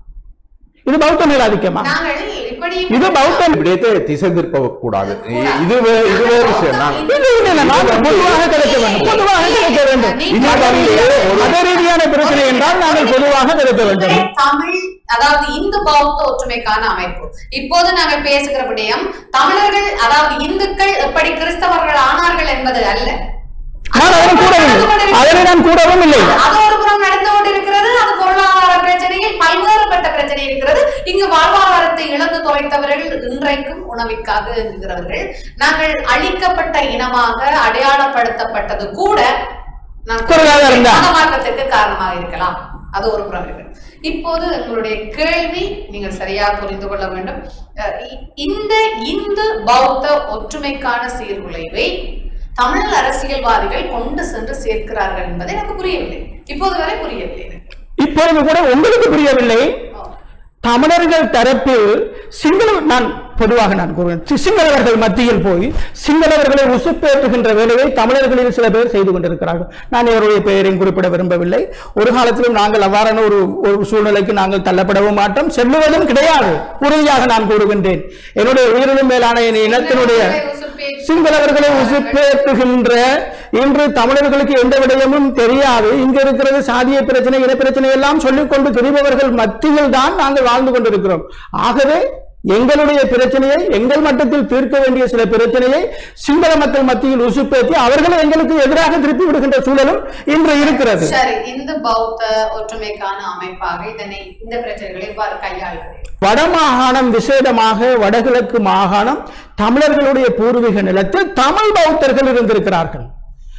இது பௌத்த மேலாதிக்கமா நாங்கள் இப்படி இது பௌத்த விடயத்தை திசை திருப்ப கூடாது இது வே- இது வேறு விஷயம் நான் இல்லை, இல்லை, இல்லை, நாங்கள் பொதுவாக கிடைக்க வேண்டும் பொதுவாக கிடைக்க வேண்டும் நீங்கள் மத ரீதியான- மத ரீதியான பிரச்சனை என்றால் நாங்கள் பொதுவாக கிடைக்க வேண்டும் தமிழ் அதாவது இந்து பௌத்த ஒற்றுமைக்கான அமைப்பு இப்போது நாங்கள் பேசுகிற விடயம் தமிழர்கள் அதாவது இந்துக்கள் எப்படி கிறிஸ்தவர்கள் ஆனார்கள் என்பது அல்ல நான் அதனை கூறவில்லை அதனை நான் கூறவும் இல்லை அது ஒரு புறம் நடந்து கொண்டிருக்கிறது அது பொருளாதார பிரச்சனையில் பல்வேறுபட்ட பிரச்சனை இருக்கிறது இங்கு வாழ்வாதாரத்தை இழந்து தொலைத்தவர்கள் இன்றைக்கும் உணவிற்காக இருக்கிறவர்கள் நாங்கள் அழிக்கப்பட்ட இனமாக அடையாளப்படுத்தப்பட்டது கூட நான் பொருளாதாரம் இருந்தா. மதமாற்றத்திற்கு காரணமாக இருக்கலாம் அது ஒரு புறம் இருக்கு இப்போது எங்களுடைய கேள்வி நீங்கள் சரியாக புரிந்து கொள்ள வேண்டும் அஹ் இ- இந்த இந்து பௌத்த ஒற்றுமைக்கான சீர்குலைவை தமிழ் அரசியல்வாதிகள் கொண்டு சென்று சேர்க்கிறார்கள் என்பது எனக்கு புரியவில்லை இப்போது வரை புரியவில்லை எனக்கு இப்பொழுது கூட உங்களுக்கு புரியவில்லை ஓ. தமிழர்கள் தரப்பில் சிங்கள நான் பொதுவாக நான் கூறுவேன் சி- சிங்களவர்கள் மத்தியில் போய் சிங்களவர்களை உசுப்பேற்றுகின்ற வேலையை தமிழர்களில் சில பேர் செய்து கொண்டிருக்கிறார்கள் நான் இவருடைய பெயரையும் குறிப்பிட விரும்பவில்லை ஒரு காலத்திலும் நாங்கள் அவ்வாறான ஒரு ஒரு சூழ்நிலைக்கு நாங்கள் தள்ளப்படவும் மாட்டோம் செல்லுவதும் கிடையாது உறுதியாக நான் கூறுகின்றேன் என்னுடைய உயிரினும் மேலான என் இனத்தினுடைய சிங்களவர்களை உசுப்பேற்றி- சிங்களவர்களை உசுப்பேற்றுகின்ற இன்று தமிழர்களுக்கு எந்த விடயமும் தெரியாது இங்க இருக்கிறது சாதிய பிரச்சனை இன பிரச்சனை எல்லாம் சொல்லிக் கொண்டு திரிபவர்கள் மத்தியில் தான் நாங்கள் வாழ்ந்து கொண்டிருக்கிறோம் ஆகவே எங்களுடைய பிரச்சனையை எங்கள் மட்டத்தில் தீர்க்க வேண்டிய சில பிரச்சனையை சிங்கள மக்கள் மத்தியில் உசுப்பேற்றி அவர்களை எங்களுக்கு எதிராக திருப்பி விடுகின்ற சூழலும் இன்று இருக்கிறது சரி இந்து பௌத்த ஒற்றுமைக்கான அமைப்பாக இதனை இந்த பிரச்சனைகளை இவ்வாறு கையாளுகிறேன் வடமாகாணம் விசேடமாக வடகிழக்கு மாகாணம் தமிழர்களுடைய பூர்வீக நிலத்தில் தமிழ் பௌத்தர்கள் இருந்திருக்கிறார்கள்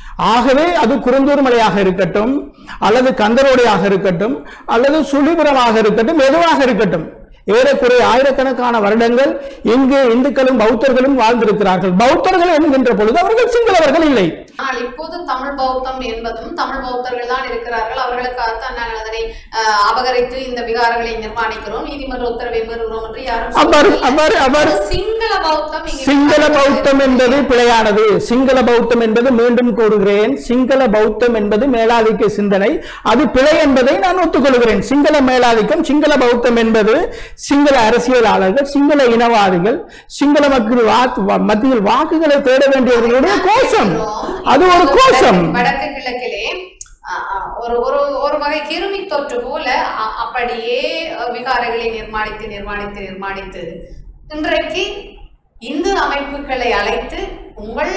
ஆகவே அது குருந்தூர் மலையாக இருக்கட்டும் அல்லது கந்தரோடையாக இருக்கட்டும் அல்லது சுழிபுரமாக இருக்கட்டும் எதுவாக இருக்கட்டும் ஏறக்குறைய ஆயிரக்கணக்கான வருடங்கள் இங்கு இந்துக்களும் பௌத்தர்களும் வாழ்ந்திருக்கிறார்கள் பௌத்தர்கள் என்கின்ற பொழுது அவர்கள் சிங்களவர்கள் இல்லை ஆனால் இப்போது தமிழ் பௌத்தம் என்பதும் தமிழ் பௌத்தர்கள் தான் இருக்கிறார்கள் அவர்களுக்காகத்தான் நாங்கள் அதனை அஹ், அபகரித்து இந்த விகாரங்களை நிர்மாணிக்கிறோம் நீதிமன்ற உத்தரவை மீறுகிறோம் என்று யாரும் அவ்வாறு சொல்லவில்லை. அவ்வாறு அவ்வாறு ஒரு சிங்கள பௌத்தம் இங்கே சிங்கள பௌத்தம் என்பது பிழையானது சிங்கள பௌத்தம் என்பது மீண்டும் கூறுகிறேன் சிங்கள பௌத்தம் என்பது மேலாதிக்க சிந்தனை அது பிழை என்பதை நான் ஒத்துக்கொள்கிறேன் சிங்கள மேலாதிக்கம் சிங்கள பௌத்தம் என்பது சிங்கள அரசியலாளர்கள் சிங்கள இனவாதிகள் சிங்கள மக்கள் வாக்கு- வ- மத்தியில் வாக்குகளை தேட வேண்டியவர்களுடைய கோஷம் அது ஒரு கோஷம் வடக்கு கிழக்கிலே அஹ், அஹ், ஒரு ஒரு ஒரு வகை கிருமி தொற்று போல அ- அப்படியே அஹ், விகாரைகளை நிர்மாணித்து நிர்மாணித்து நிர்மாணித்து இன்றைக்கு இந்து அமைப்புகளை அழைத்து உங்கள்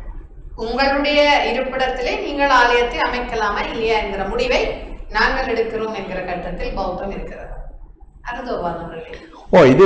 உங்களுடைய இருப்பிடத்திலே நீங்கள் ஆலயத்தை அமைக்கலாமா இல்லையா என்கிற முடிவை நாங்கள் எடுக்கிறோம் என்கிற கட்டத்தில் பௌத்தம் இருக்கிறது அனுபவாதங்களே ஓ இது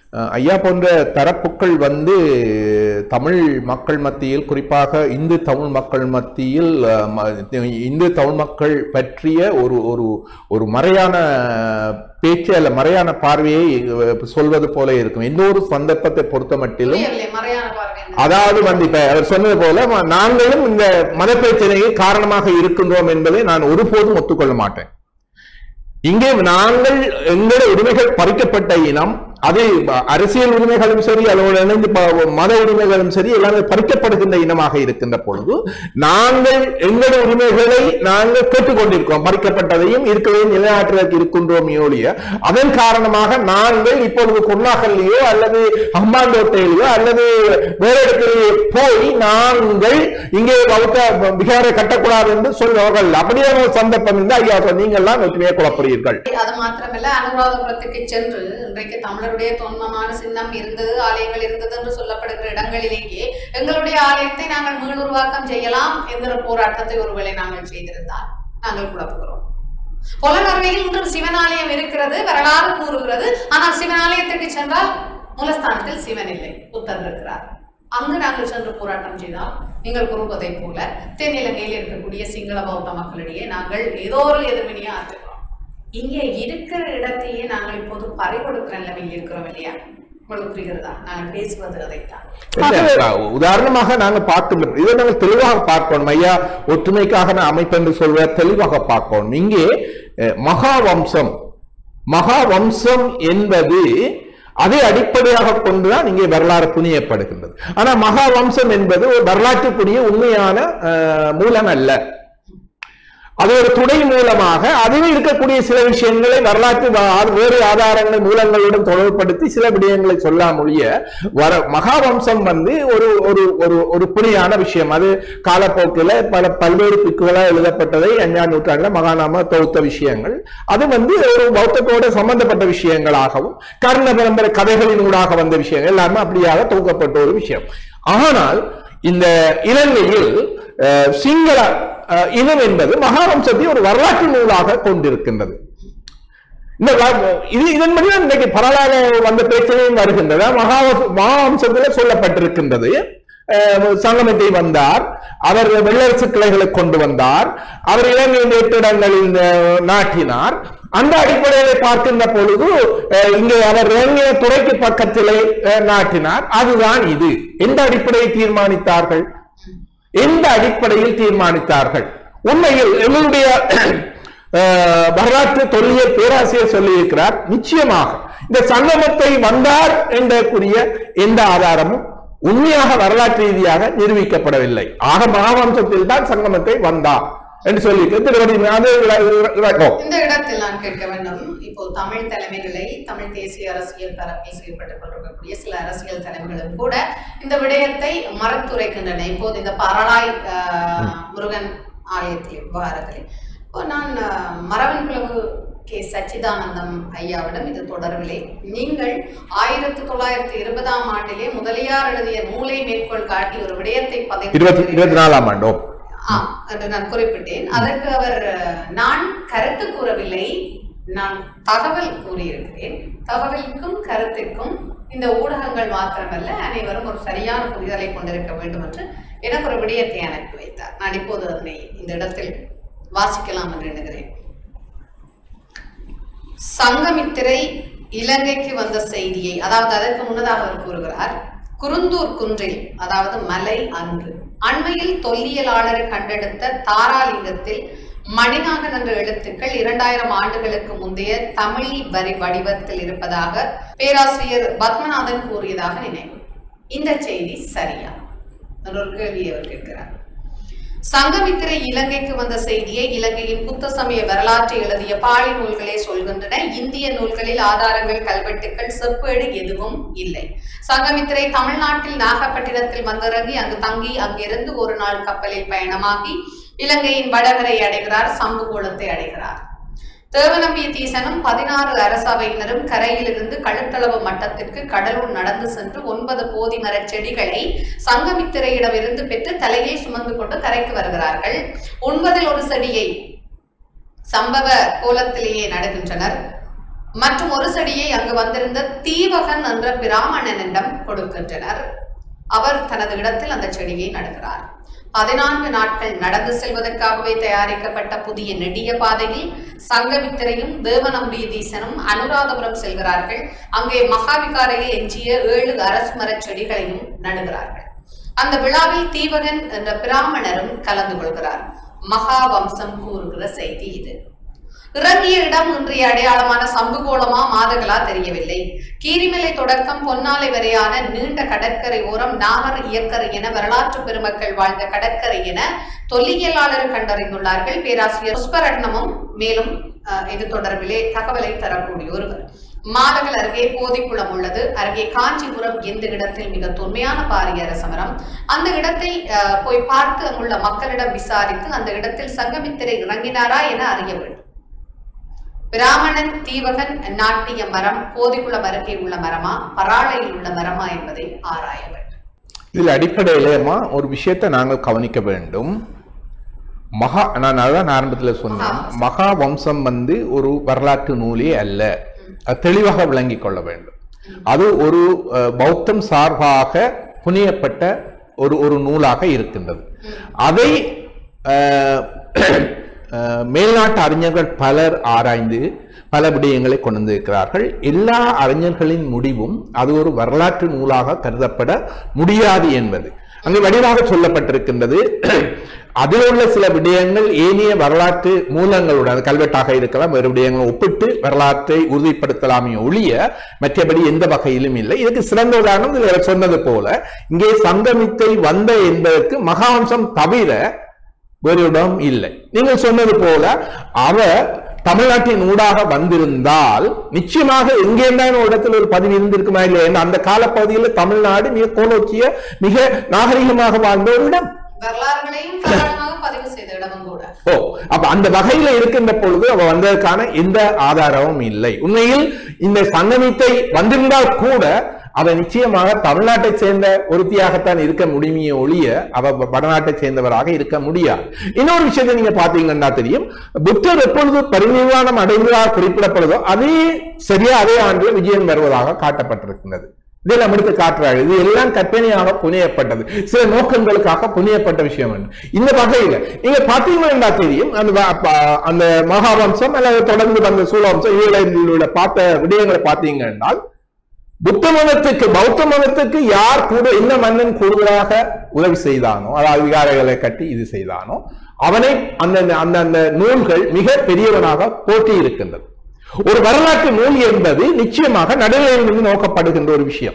அஹ், ஐயா போன்ற தரப்புக்கள் வந்து தமிழ் மக்கள் மத்தியில் குறிப்பாக இந்து தமிழ் மக்கள் மத்தியில் அஹ், ம- இந்து தமிழ் மக்கள் பற்றிய ஒரு ஒரு ஒரு மறையான பேச்சு அல்ல மறையான பார்வையை அஹ், சொல்வது போல இருக்கும் எந்த ஒரு சந்தர்ப்பத்தை பொறுத்த மட்டிலும் புரியவில்லை மறையான பார்வை என்ன? அதாவது வந்து இப்ப அவர் சொன்னது போல ம- நாங்களும் இந்த மத பிரச்சனைக்கு காரணமாக இருக்கின்றோம் என்பதை நான் ஒருபோதும் ஒத்துக்கொள்ள மாட்டேன் இங்கே நாங்கள் எங்களோட உரிமைகள் பறிக்கப்பட்ட இனம் அது ப- அரசியல் உரிமைகளும் சரி அதோடு இணைந்து ப- மத உரிமைகளும் சரி எல்லாமே பறிக்கப்படுகின்ற இனமாக இருக்கின்ற பொழுது நாங்கள் எங்களோட உரிமைகளை நாங்கள் கேட்டுக்கொண்டிருக்கிறோம் பறிக்கப்பட்டதையும் இருக்கவையும் நிலைநாட்டுவதற்கு இருக்கின்றோம் ஒழிய அதன் காரணமாக நாங்கள் இப்பொழுது கொர்ணாகல்லையோ அல்லது அம்பாந்தோட்டையிலோ அல்லது வேற இடத்திலேயோ போய் நாங்கள் இங்கே பௌத்த விகாரை கட்டக்கூடாது என்று சொல்வார்கள் அப்படியான ஒரு சந்தர்ப்பம் இருந்தால் ஐயா நீங்கள் எல்லாம் வெற்றியை குழப்புறீர்கள் அது மாத்திரமல்ல அனுராதபுரத்துக்கு சென்று இன்றைக்கு தமிழருடைய தொன்மமான சின்னம் இருந்தது ஆலயங்கள் இருந்தது என்று சொல்லப்படுகிற இடங்களிலேயே எங்களுடைய ஆலயத்தை நாங்கள் மீளுருவாக்கம் செய்யலாம் என்கிற போராட்டத்தை ஒருவேளை நாங்கள் செய்திருந்தால் நாங்கள் குழப்புகிறோம் புலனறுவையில் இன்று சிவனாலயம் இருக்கிறது வரலாறு கூறுகிறது ஆனால் சிவனாலயத்திற்கு சென்றால் மூலஸ்தானத்தில் சிவன் இல்லை புத்தர் இருக்கிறார் அங்கு நாங்கள் சென்று போராட்டம் செய்தால் நீங்கள் கூறுவதை போல தென்னிலங்கையில் இருக்கக்கூடிய சிங்கள பௌத்த மக்களிடையே நாங்கள் ஏதோ ஒரு எதிர்வினையை ஆற்றுகிறோம் இங்கே இருக்கிற இடத்தையே நாங்கள் இப்போது பறிகொடுக்கிற நிலைமையில் இருக்கிறோம் இல்லையா உங்களுக்கு புரிகிறதா நாங்கள் பேசுவது அதைத்தான் இல்ல, உதாரணமாக நாங்க பார்க்கின்றோம் இதை நாங்கள் தெளிவாக பார்க்கணும் ஐயா ஒற்றுமைக்காக அமைப்பு என்று சொல்வ தெளிவாக பார்க்கணும் இங்கே அஹ், மகா வம்சம் மகா வம்சம் என்பது அதை அடிப்படையாக கொண்டுதான் இங்கே வரலாறு புனியப்படுகின்றது ஆனா மகா வம்சம் என்பது ஒரு வரலாற்றுக்குரிய உண்மையான அஹ், மூலம் அல்ல அது ஒரு துணை மூலமாக அதில் இருக்கக்கூடிய சில விஷயங்களை வரலாற்று வா- வேறு ஆதாரங்கள் மூலங்களுடன் தொடர்புபடுத்தி சில விடயங்களை சொல்லாமொழிய வர மகாவம்சம் வந்து ஒரு ஒரு ஒரு ஒரு புனியான விஷயம் அது காலப்போக்கில் பல பல்வேறு பிக்குகளாக எழுதப்பட்டதை அஞ்சாம் நூற்றாண்டுல மகாநாம தொகுத்த விஷயங்கள் அது வந்து ஒரு பௌத்தத்தோட சம்பந்தப்பட்ட விஷயங்களாகவும் கர்ண பரம்பரை கதைகளின் ஊடாக வந்த விஷயங்கள் எல்லாமே அப்படியாக தொகுக்கப்பட்ட ஒரு விஷயம் ஆனால் இந்த இலங்கையில் அஹ், சிங்கள அஹ், இனம் என்பது மகாவம்சத்தை ஒரு வரலாற்று நூலாக கொண்டிருக்கின்றது இந்த வ- இது இதன்படி தான் இன்றைக்கு பரவலாக வந்த பிரச்சனையும் வருகின்றன மகா மகாவம்சத்தில் சொல்லப்பட்டிருக்கின்றது அஹ், சங்கமத்தை வந்தார் அவர் வெள்ளரசு கிளைகளை கொண்டு வந்தார் அவர் இலங்கை நேற்றிடங்களில் அஹ், நாட்டினார் அந்த அடிப்படையில பார்க்கின்ற பொழுது அஹ், இங்கே அவர் இலங்கை துறைக்கு பக்கத்திலே அஹ், நாட்டினார் அதுதான் இது எந்த அடிப்படையை தீர்மானித்தார்கள் எந்த அடிப்படையில் தீர்மானித்தார்கள் உண்மையில் எங்களுடைய அஹ், வரலாற்று தொல்லியல் பேராசிரியர் சொல்லியிருக்கிறார் நிச்சயமாக இந்த சங்கமத்தை வந்தார் என்றக்கூடிய எந்த ஆதாரமும் உண்மையாக வரலாற்று ரீதியாக நிரூபிக்கப்படவில்லை ஆக மகாவம்சத்தில் தான் சங்கமத்தை வந்தார் என்று சொல்லி திருவடி அது இறக்கம். இந்த இடத்தில் நான் கேட்க வேண்டும் இப்போ தமிழ் தலைமைகளை தமிழ் தேசிய அரசியல் தரப்பில் செயல்பட்டுக் கொண்டிருக்கக்கூடிய சில அரசியல் தலைமைகளும் கூட இந்த விடயத்தை மறத்துரைக்கின்றன இப்போது இந்த பரளாய் ஆஹ், முருகன் ஆலயத்தில் விவகாரத்தில் இப்போ நான் ஆஹ், மரவன் பிளவு கே சச்சிதானந்தம் ஐயாவிடம் இது தொடர்பிலே நீங்கள் ஆயிரத்தி தொள்ளாயிரத்தி இருபதாம் ஆண்டிலே முதலியார் எழுதிய நூலை மேற்கோள் காட்டி ஒரு விடயத்தை இருபத்தி இருபத்தி நாலாம் ஆண்டோ ஆம் என்று நான் குறிப்பிட்டேன் அதற்கு அவர் அஹ், நான் கருத்து கூறவில்லை நான் தகவல் கூறியிருக்கிறேன் தகவலுக்கும் கருத்திற்கும் இந்த ஊடகங்கள் மாத்திரமல்ல அனைவரும் ஒரு சரியான புரிதலை கொண்டிருக்க வேண்டும் என்று எனக்கு ஒரு விடயத்தை அனுப்பி வைத்தார் நான் இப்போது அதனை இந்த இடத்தில் வாசிக்கலாம் என்று எண்ணுகிறேன் சங்கமித்திரை இலங்கைக்கு வந்த செய்தியை அதாவது அதற்கு முன்னதாக அவர் கூறுகிறார் குருந்தூர் குன்றில் அதாவது மலை அன்று அண்மையில் தொல்லியலாளரை கண்டெடுத்த தாராலிங்கத்தில் மணிநாகன் என்ற எழுத்துக்கள் இரண்டாயிரம் ஆண்டுகளுக்கு முந்தைய தமிழி வரி வடிவத்தில் இருப்பதாக பேராசிரியர் பத்மநாதன் கூறியதாக நினைவு இந்த செய்தி சரியா என்ற ஒரு கேள்வியை அவர் கேட்கிறார் சங்கமித்திரை இலங்கைக்கு வந்த செய்தியை இலங்கையின் புத்த சமய வரலாற்றை எழுதிய பாலி நூல்களே சொல்கின்றன இந்திய நூல்களில் ஆதாரங்கள் கல்வெட்டுக்கள் செப்பேடு எதுவும் இல்லை சங்கமித்திரை தமிழ்நாட்டில் நாகப்பட்டினத்தில் வந்திறங்கி அங்கு தங்கி அங்கிருந்து ஒரு நாள் கப்பலில் பயணமாகி இலங்கையின் வடகரை அடைகிறார் சம்புகோளத்தை அடைகிறார் தேவநம்பிய தீசனும் பதினாறு அரசவையினரும் கரையிலிருந்து கழுத்தளவு மட்டத்திற்கு கடலுள் நடந்து சென்று ஒன்பது போதி மரச் செடிகளை சங்கமித்திரையிடமிருந்து பெற்று தலையில் சுமந்து கொண்டு கரைக்கு வருகிறார்கள் ஒன்பதில் ஒரு செடியை சம்பவ கோலத்திலேயே நடுகின்றனர் மற்றும் ஒரு செடியை அங்கு வந்திருந்த தீவகன் என்ற பிராமணனிடம் கொடுக்கின்றனர் அவர் தனது இடத்தில் அந்த செடியை நடுகிறார் பதினான்கு நாட்கள் நடந்து செல்வதற்காகவே தயாரிக்கப்பட்ட புதிய நெடிய பாதையில் சங்கமித்திரையும் தேவநம்பீதீசனும் அனுராதபுரம் செல்கிறார்கள் அங்கே மகாவிகாரையில் எஞ்சிய ஏழு அரசு மரச் செடிகளையும் நடுகிறார்கள் அந்த விழாவில் தீவகன் என்ற பிராமணரும் கலந்து கொள்கிறார் மகாவம்சம் கூறுகிற செய்தி இது இறங்கிய இடம் இன்றைய அடையாளமான சம்புகோளமா மாதகளா தெரியவில்லை கீரிமலை தொடக்கம் பொன்னாலை வரையான நீண்ட கடற்கரை ஓரம் நாகர் இயக்கரை என வரலாற்று பெருமக்கள் வாழ்ந்த கடற்கரை என தொல்லியலாளர் கண்டறிந்துள்ளார்கள் பேராசிரியர் புஷ்பரட்னமும் மேலும் அஹ், இது தொடர்பிலே தகவலை தரக்கூடிய ஒருவர் மாதகள் அருகே போதிக்குளம் உள்ளது அருகே காஞ்சிபுரம் எந்த இடத்தில் மிக தொன்மையான பாரியர சமரம் அந்த இடத்தை அஹ், போய் பார்த்து அங்குள்ள மக்களிடம் விசாரித்து அந்த இடத்தில் சங்கமித்திரை இறங்கினாரா என அறிய வேண்டும் பிராமணன் தீவகன் நாட்டிய மரம் போதிக்குளம் அருகே உள்ள மரமா பராளையில் உள்ள மரமா என்பதை ஆராய வேண்டும் இதில் அடிப்படையிலேமா ஒரு விஷயத்தை நாங்கள் கவனிக்க வேண்டும் மகா நான் அதான் ஆரம்பத்தில் சொன்னேன் மகா வம்சம் வந்து ஒரு வரலாற்று நூலே அல்ல அது தெளிவாக விளங்கிக் கொள்ள வேண்டும் அது ஒரு அஹ், பௌத்தம் சார்பாக புனியப்பட்ட ஒரு ஒரு நூலாக இருக்கின்றது அதை அஹ், அஹ், மேல்நாட்டு அறிஞர்கள் பலர் ஆராய்ந்து பல விடயங்களை கொண்டு வந்திருக்கிறார்கள் எல்லா அறிஞர்களின் முடிவும் அது ஒரு வரலாற்று நூலாக கருதப்பட முடியாது என்பது அங்கு வடிவாக சொல்லப்பட்டிருக்கின்றது அதில் உள்ள சில விடயங்கள் ஏனைய வரலாற்று மூலங்களுடன் அது கல்வெட்டாக இருக்கலாம் வேறு விடயங்களை ஒப்பிட்டு வரலாற்றை உறுதிப்படுத்தலாமே ஒழிய மற்றபடி எந்த வகையிலும் இல்லை இதுக்கு சிறந்த உதாரணம் இதில் இவர் சொன்னது போல இங்கே சங்கமித்தை வந்த என்பதற்கு மகாவம்சம் தவிர வேறு இடம் இல்லை நீங்கள் சொன்னது போல அவர் தமிழ்நாட்டின் ஊடாக வந்திருந்தால் நிச்சயமாக எங்கே இருந்தாலும் ஒரு இடத்துல ஒரு பதிவு இருந்திருக்குமா இல்லை ஏன்னா அந்த காலப்பகுதியில் தமிழ்நாடு மிக கோலோச்சிய மிக நாகரிகமாக வாழ்ந்த ஒரு இடம் வரலாறுகளையும் தாராளமாக பதிவு செய்த இடமும் கூட ஓ அப்ப அந்த வகையில இருக்கின்ற பொழுது அவ வந்ததற்கான எந்த ஆதாரமும் இல்லை உண்மையில் இந்த சங்கமித்தை வந்திருந்தால் கூட அவ நிச்சயமாக தமிழ்நாட்டை சேர்ந்த ஒருத்தியாகத்தான் இருக்க முடியுமே ஒழிய அவ வடநாட்டை சேர்ந்தவராக இருக்க முடியாது இன்னொரு விஷயத்தை நீங்க பாத்தீங்கன்னா தெரியும் புத்தர் எப்பொழுது பரிநிர்வாணம் அடைந்ததாக குறிப்பிடப்படுதோ அதே சரியா அதே ஆண்டு விஜயம் வருவதாக காட்டப்பட்டிருக்கின்றது இதை நம்ம எடுத்து காட்டுறாங்க இது எல்லாம் கற்பனையாக புனையப்பட்டது சில நோக்கங்களுக்காக புனையப்பட்ட விஷயம் என்று. இந்த வகையில நீங்க பாத்தீங்கன்னா தெரியும் அந்த வ- ப- அந்த மகாவம்சம் அல்லது தொடர்ந்து வந்த சூழவம்சம் இதில் உள்ள பார்த்த விடயங்களை பார்த்தீங்கன்னா புத்த மதத்துக்கு பௌத்த மதத்துக்கு யார் கூட என்ன மன்னன் கூடுதலாக உதவி செய்தானோ அதாவது விகாரைகளை கட்டி இது செய்தானோ அவனை அந்த அந்த அந்த நூல்கள் மிக பெரியவனாக போட்டி இருக்கின்றது ஒரு வரலாற்று நூல் என்பது நிச்சயமாக நடுநிலையிலிருந்து நோக்கப்படுகின்ற ஒரு விஷயம்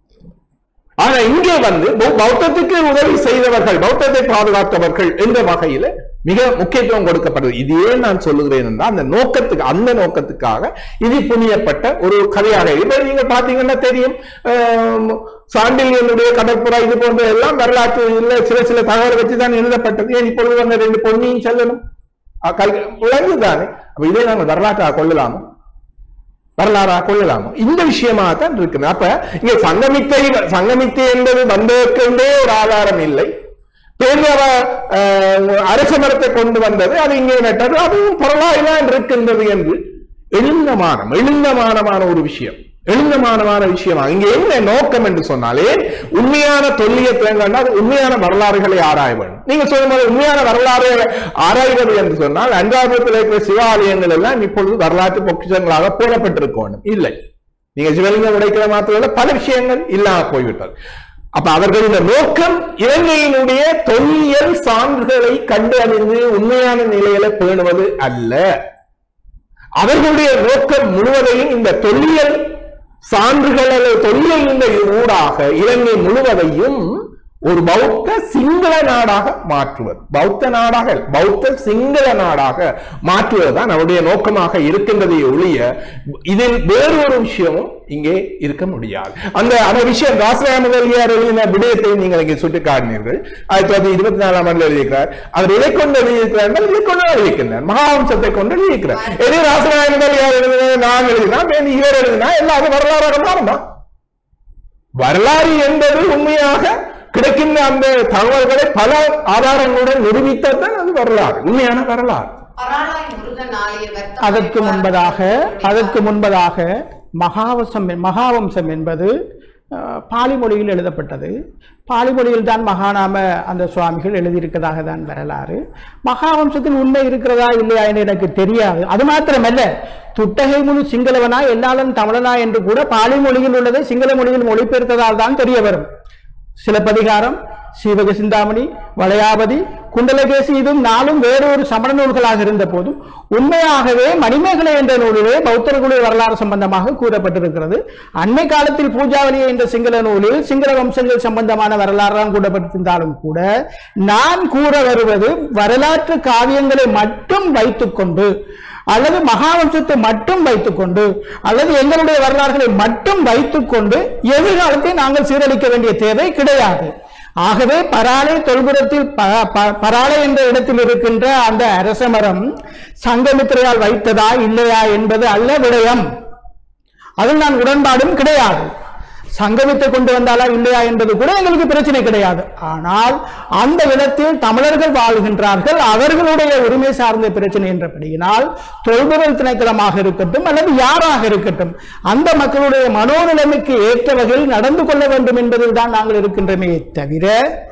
ஆனா இங்கே வந்து பௌ- பௌத்தத்துக்கு உதவி செய்தவர்கள் பௌத்தத்தை பாதுகாத்தவர்கள் என்ற வகையில மிக முக்கியத்துவம் கொடுக்கப்படுது இது ஏன் நான் சொல்லுகிறேன் என்றால் அந்த நோக்கத்துக்கு அந்த நோக்கத்துக்காக இது புனியப்பட்ட ஒரு கதையாக இப்ப நீங்க பாத்தீங்கன்னா தெரியும் ஆம், சாண்டில்யனுடைய கடற்புறா இது போன்ற எல்லாம் வரலாற்று இல்ல சில சில தகவல் வச்சு தான் எழுதப்பட்டது ஏன் இப்பொழுது வந்த ரெண்டு பொன்னியும் செல்லணும் அஹ் கல் விளங்குதானே அப்ப இதை நாங்கள் வரலாற்றாக கொள்ளலாமா வரலாறாக கொள்ளலாமா இந்த விஷயமாக தான் இருக்குது அப்ப இங்க சங்கமித்தை சங்கமித்தை என்பது வந்ததற்கென்றே ஒரு ஆதாரம் இல்லை பேரவ அரச மரத்தை கொண்டு வந்தது அது இங்கே நட்டது அதுவும் பொருளாய்தான் இருக்கின்றது என்று எழுந்தமானம் எழுந்தமானமான ஒரு விஷயம் எழுந்தமானமான விஷயமா இங்க என்ன நோக்கம் என்று சொன்னாலே உண்மையான தொல்லியத்தை கண்டால் உண்மையான வரலாறுகளை ஆராய வேண்டும் நீங்க சொல்லும் போது உண்மையான வரலாறு ஆராய்வது என்று சொன்னால் அன்றாபத்தில் இருக்கிற சிவாலயங்கள் எல்லாம் இப்பொழுது வரலாற்று பொக்கிஷங்களாக போடப்பட்டிருக்க வேண்டும் இல்லை நீங்க சிவலிங்கம் உடைக்கிற மாத்திரம் பல விஷயங்கள் இல்லாம போய்விட்டது அப்ப அவர்களுடைய நோக்கம் இலங்கையினுடைய தொல்லியல் சான்றுகளை கண்டு அறிந்து உண்மையான நிலையில பேணுவது அல்ல அவர்களுடைய நோக்கம் முழுவதையும் இந்த தொல்லியல் சான்றுகள் அல்லது தொல்லியல் ஊடாக இலங்கை முழுவதையும் ஒரு பௌத்த சிங்கள நாடாக மாற்றுவது பௌத்த நாடாக அல்ல, பௌத்த சிங்கள நாடாக மாற்றுவதுதான் அவருடைய நோக்கமாக இருக்கின்றதை ஒழிய இதில் வேறு ஒரு விஷயமும் இங்கே இருக்க முடியாது அந்த அந்த விஷயம் ராசராமதலியார் எழுதின விடயத்தை நீங்கள் இங்கே சுட்டி காட்டினீர்கள் ஆயிரத்தி தொள்ளாயிரத்தி இருபத்தி நாலாம் ஆண்டில் எழுதியிருக்கிறார் அவர் இதை கொண்டு எழுதியிருக்கிறார் இதை கொண்டு எழுதியிருக்கிறார் மகாவம்சத்தை கொண்டு எழுதியிருக்கிறார் எது ராசராமதலியார் எழுதின நான் எழுதினா மேலும் இவர் எழுதினா எல்லாரும் வரலாறாக மாறுமா வரலாறு என்பது உண்மையாக கிடைக்கின்ற அந்த தகவல்களை பல ஆதாரங்களுடன் நிரூபித்ததான் அது வரலாறு உண்மையான வரலாறு பராளாய் முருகன் ஆலய வர்த்தமானி அதற்கு முன்பதாக அதற்கு முன்பதாக மகாவசம் மகாவம்சம் என்பது அஹ், பாலி மொழியில் எழுதப்பட்டது பாலி மொழியில் தான் மகாநாம அந்த சுவாமிகள் எழுதியிருக்கதாக தான் வரலாறு மகாவம்சத்தில் உண்மை இருக்கிறதா இல்லையா என்று எனக்கு தெரியாது அது மாத்திரமல்ல துட்டகை முழு சிங்களவனா எல்லாளன் தமிழனா என்று கூட பாலி மொழியில் உள்ளதை சிங்கள மொழியில் மொழிபெயர்த்ததால் தான் தெரிய வரும் சிலப்பதிகாரம் சீவக சிந்தாமணி வளையாபதி குண்டலகேசி இதுவும் நாளும் வேறொரு சமண நூல்களாக இருந்த போதும் உண்மையாகவே மணிமேகலை என்ற நூலிலே பௌத்தர்களுடைய வரலாறு சம்பந்தமாக கூறப்பட்டிருக்கிறது அண்மை காலத்தில் பூஜாவலி என்ற சிங்கள நூலில் சிங்கள வம்சங்கள் சம்பந்தமான வரலாறுலாம் கூறப்பட்டிருந்தாலும் கூட நான் கூற வருவது வரலாற்று காவியங்களை மட்டும் வைத்துக்கொண்டு அல்லது மகாவம்சத்தை மட்டும் வைத்துக்கொண்டு அல்லது எங்களுடைய வரலாறுகளை மட்டும் வைத்துக்கொண்டு எதிர்காலத்தை நாங்கள் சீரழிக்க வேண்டிய தேவை கிடையாது ஆகவே பராளை தொல்புரத்தில் ப- ப- பராளை என்ற இடத்தில் இருக்கின்ற அந்த அரசமரம் சங்கமித்திரையால் வைத்ததா இல்லையா என்பது அல்ல விடயம் அதில் நான் உடன்பாடும் கிடையாது சங்கமித்தை கொண்டு வந்தாலா இல்லையா என்பது கூட எங்களுக்கு பிரச்சனை கிடையாது ஆனால் அந்த இடத்தில் தமிழர்கள் வாழ்கின்றார்கள் அவர்களுடைய உரிமை சார்ந்த பிரச்சனை என்றபடியினால் தொல்பொருள் திணைக்களமாக இருக்கட்டும் அல்லது யாராக இருக்கட்டும் அந்த மக்களுடைய மனோநிலைமைக்கு ஏற்ற வகையில் நடந்து கொள்ள வேண்டும் என்பதில் தான் நாங்கள் இருக்கின்றமே தவிர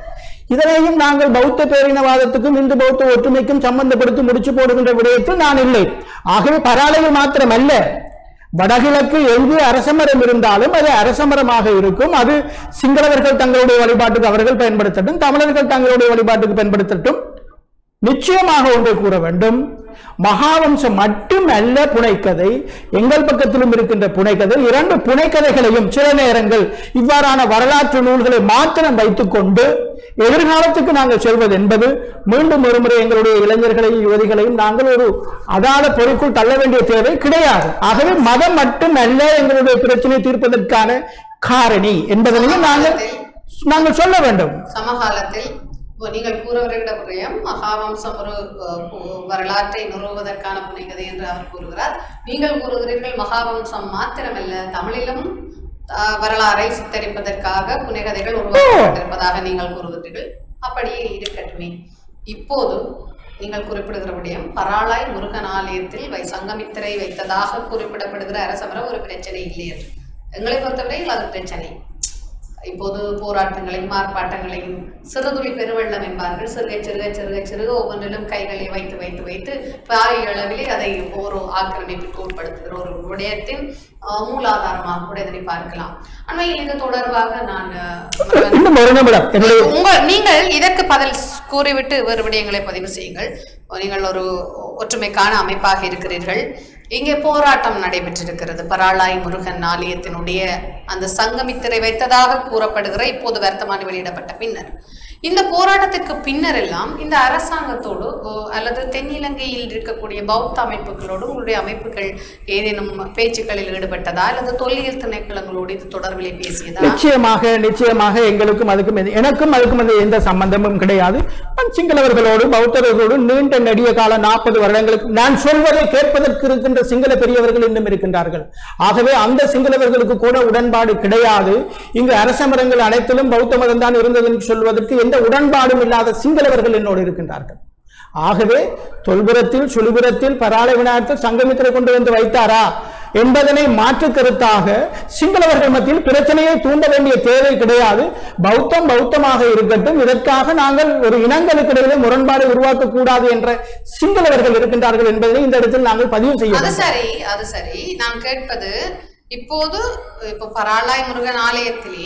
இதனையும் நாங்கள் பௌத்த பேரினவாதத்துக்கும் இந்து பௌத்த ஒற்றுமைக்கும் சம்பந்தப்படுத்தி முடிச்சு போடுகின்ற விடயத்தில் நான் இல்லை ஆகவே பராளையில் மாத்திரமல்ல வடகிழக்கு எங்கு அரசமரம் இருந்தாலும் அது அரசமரமாக இருக்கும் அது சிங்களவர்கள் தங்களுடைய வழிபாட்டுக்கு அவர்கள் பயன்படுத்தட்டும் தமிழர்கள் தங்களுடைய வழிபாட்டுக்கு பயன்படுத்தட்டும் நிச்சயமாக ஒன்றை கூற வேண்டும் மகாவம்சம் மட்டும் அல்ல புனைக்கதை எங்கள் பக்கத்திலும் இருக்கின்ற புனைக்கதை இரண்டு புனைக்கதைகளையும் சில நேரங்கள் இவ்வாறான வரலாற்று நூல்களை மாத்திரம் வைத்துக்கொண்டு எதிர்காலத்துக்கு நாங்கள் செல்வது என்பது மீண்டும் ஒருமுறை எங்களுடைய இளைஞர்களையும் யுவதிகளையும் நாங்கள் ஒரு அதான பொருட்குள் தள்ள வேண்டிய தேவை கிடையாது ஆகவே மதம் மட்டும் அல்ல எங்களுடைய பிரச்சனை தீர்ப்பதற்கான காரணி என்பதனையும் நாங்கள் நாங்கள் சொல்ல வேண்டும் சமகாலத்தில் இப்போ நீங்கள் கூற வருகிற விடயம் மகாவம்சம் ஒரு அஹ், பு- வரலாற்றை நிறுவுவதற்கான புனைகதை என்று அவர் கூறுகிறார் நீங்கள் கூறுகிறீர்கள் மகாவம்சம் மாத்திரமல்ல தமிழிலும் அஹ், வரலாறை சித்தரிப்பதற்காக புனைகதைகள் உருவாக்கப்பட்டிருப்பதாக நீங்கள் கூறுகிறீர்கள் அப்படியே இருக்கட்டுமே இப்போது நீங்கள் குறிப்பிடுகிற விடயம் பராளாய் முருகன் ஆலயத்தில் வை சங்கமித்திரை வைத்ததாக குறிப்பிடப்படுகிற அரசமரம் ஒரு பிரச்சனை இல்லை என்று எங்களை பொறுத்தவரையில் அது பிரச்சனை இப்போது போராட்டங்களையும் ஆர்ப்பாட்டங்களையும் சிறுதுளி பெருவெள்ளம் என்பார்கள் சிறுக சிறுக சிறுக சிறுக ஒவ்வொன்றிலும் கைகளை வைத்து வைத்து வைத்து பாரிய அளவிலே அதை ஒரு ஆக்கிரமிப்புக்கு உட்படுத்துகிற ஒரு விடயத்தின் அஹ், மூலாதாரமாக கூட இதனை பார்க்கலாம் அண்மையில் இது தொடர்பாக நான் அஹ், இன்னும் ஒரு நிமிடம் என்னுடைய உங்க நீங்கள் இதற்கு பதில் கூறிவிட்டு வேறு விடயங்களை பதிவு செய்யுங்கள் நீங்கள் ஒரு ஒற்றுமைக்கான அமைப்பாக இருக்கிறீர்கள் இங்கே போராட்டம் நடைபெற்றிருக்கிறது பராளாய் முருகன் ஆலயத்தினுடைய அந்த சங்கமித்திரை வைத்ததாக கூறப்படுகிற இப்போது வர்த்தமானி வெளியிடப்பட்ட பின்னர் இந்த போராட்டத்திற்கு பின்னர் எல்லாம் இந்த அரசாங்கத்தோடு ஓ, அல்லது தென்னிலங்கையில் இருக்கக்கூடிய பௌத்த அமைப்புகளோடு உங்களுடைய அமைப்புகள் ஏதேனும் பேச்சுக்களில் ஈடுபட்டதா அல்லது தொல்லியல் திணைக்களங்களோடு இது தொடர்பிலே பேசியதா நிச்சயமாக நிச்சயமாக எங்களுக்கும் அதுக்கும் எந்த- எனக்கும் அதுக்கும் அந்த எந்த சம்பந்தமும் கிடையாது நான் சிங்களவர்களோடு பௌத்தர்களோடு நீண்ட நெடிய கால நாற்பது வருடங்களுக்கு நான் சொல்வதை கேட்பதற்கு இருக்கின்ற சிங்கள பெரியவர்கள் இன்னும் இருக்கின்றார்கள் ஆகவே அந்த சிங்களவர்களுக்கு கூட உடன்பாடு கிடையாது இங்கு அரச மரங்கள் அனைத்திலும் பௌத்த மதம் தான் இருந்தது என்று சொல்வதற்கு எந்த உடன்பாடும் இல்லாத சிங்களவர்கள் என்னோடு இருக்கின்றார்கள் ஆகவே தொல்புரத்தில் சுழிபுரத்தில் பராள விநாயகத்தில் சங்கமித்திரை கொண்டு வந்து வைத்தாரா என்பதனை மாற்று கருத்தாக சிங்களவர்கள் மத்தியில் பிரச்சனையை தூண்ட வேண்டிய தேவை கிடையாது பௌத்தம் பௌத்தமாக இருக்கட்டும் இதற்காக நாங்கள் ஒரு இனங்களுக்கு இடையிலே முரண்பாடு உருவாக்க கூடாது என்ற சிங்களவர்கள் இருக்கின்றார்கள் என்பதை இந்த இடத்தில் நாங்கள் பதிவு செய்ய அது வேண்டும். சரி அது சரி நான் கேட்பது இப்போது இப்போ பராளாய் முருகன் ஆலயத்திலே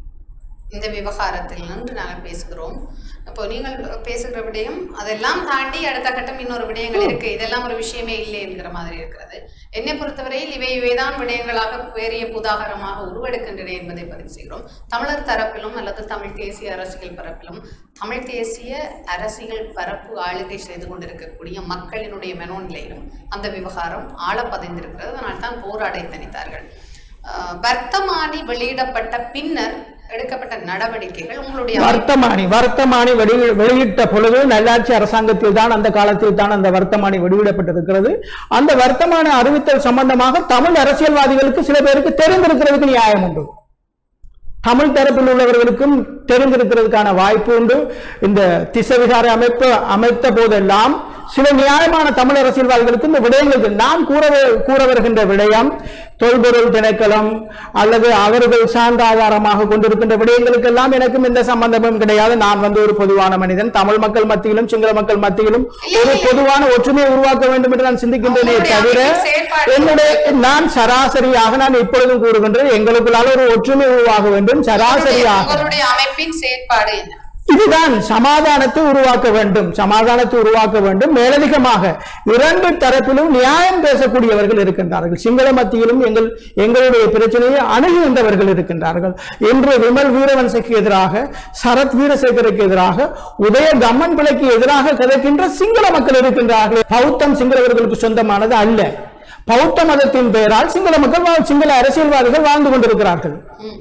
இந்த விவகாரத்தில் நின்று நாங்கள் பேசுகிறோம் இப்போ நீங்கள் பேசுகிற விடயம் அதெல்லாம் தாண்டி அடுத்த கட்டம் இன்னொரு விடயங்கள் இருக்கு இதெல்லாம் ஒரு விஷயமே இல்லை என்கிற மாதிரி இருக்கிறது என்னை பொறுத்தவரையில் இவை இவைதான் விடயங்களாக பெரிய புதாகரமாக உருவெடுக்கின்றன என்பதை பதிவு செய்கிறோம் தமிழர் தரப்பிலும் அல்லது தமிழ் தேசிய அரசியல் பரப்பிலும் தமிழ் தேசிய அரசியல் பரப்பு ஆளுகை செய்து கொண்டிருக்கக்கூடிய மக்களினுடைய மனோநிலையிலும் அந்த விவகாரம் ஆழ பதிந்திருக்கிறது அதனால் தான் போராடை தனித்தார்கள் அஹ், வர்த்தமானி வெளியிடப்பட்ட பின்னர் எடுக்கப்பட்ட நடவடிக்கைகள் உங்களுடைய வர்த்தமானி வர்த்தமானி வெளி- வெளியிட்ட பொழுது நல்லாட்சி அரசாங்கத்தில் தான் அந்த காலத்தில் தான் அந்த வர்த்தமானி வெளியிடப்பட்டிருக்கிறது அந்த வர்த்தமானி அறிவித்தல் சம்பந்தமாக தமிழ் அரசியல்வாதிகளுக்கு சில பேருக்கு தெரிந்திருக்கிறதுக்கு நியாயம் உண்டு தமிழ் தரப்பில் உள்ளவர்களுக்கும் தெரிந்திருக்கிறதுக்கான வாய்ப்பு உண்டு இந்த திசவிகார அமைப்பு அமைத்த போதெல்லாம் சில நியாயமான தமிழ் அரசியல்வாதிகளுக்கு இந்த விடயங்களுக்கு நான் கூற கூற வருகின்ற விடயம் தொல்பொருள் திணைக்களம் அல்லது அவர்கள் சார்ந்த ஆதாரமாக கொண்டிருக்கின்ற விடயங்களுக்கெல்லாம் எனக்கும் எந்த சம்பந்தமும் கிடையாது நான் வந்து ஒரு பொதுவான மனிதன் தமிழ் மக்கள் மத்தியிலும் சிங்கள மக்கள் மத்தியிலும் ஒரு பொதுவான ஒற்றுமையை உருவாக்க வேண்டும் என்று நான் சிந்திக்கின்றேனே உங்களுடைய தவிர அமைப்பின் செயற்பாடு என்னுடைய நான் சராசரியாக நான் இப்பொழுதும் கூறுகின்றேன் எங்களுக்குள்ளால ஒரு ஒற்றுமை உருவாக வேண்டும் சராசரியாக உங்களுடைய அமைப்பின் செயற்பாடு என்ன இதுதான் சமாதானத்தை உருவாக்க வேண்டும் சமாதானத்தை உருவாக்க வேண்டும் மேலதிகமாக இரண்டு தரப்பிலும் நியாயம் பேசக்கூடியவர்கள் இருக்கின்றார்கள் சிங்கள மத்தியிலும் எங்கள் எங்களுடைய பிரச்சனையை அணுகுகின்றவர்கள் இருக்கின்றார்கள் இன்று விமல் வீரவன்சைக்கு எதிராக சரத் வீரசேகருக்கு எதிராக உதய கம்மன் பிள்ளைக்கு எதிராக கதைக்கின்ற சிங்கள மக்கள் இருக்கின்றார்கள் பௌத்தம் சிங்களவர்களுக்கு சொந்தமானது அல்ல பௌத்த மதத்தின் பெயரால் சிங்கள மக்கள் வாழ்- சிங்கள அரசியல்வாதிகள் வாழ்ந்து கொண்டிருக்கிறார்கள்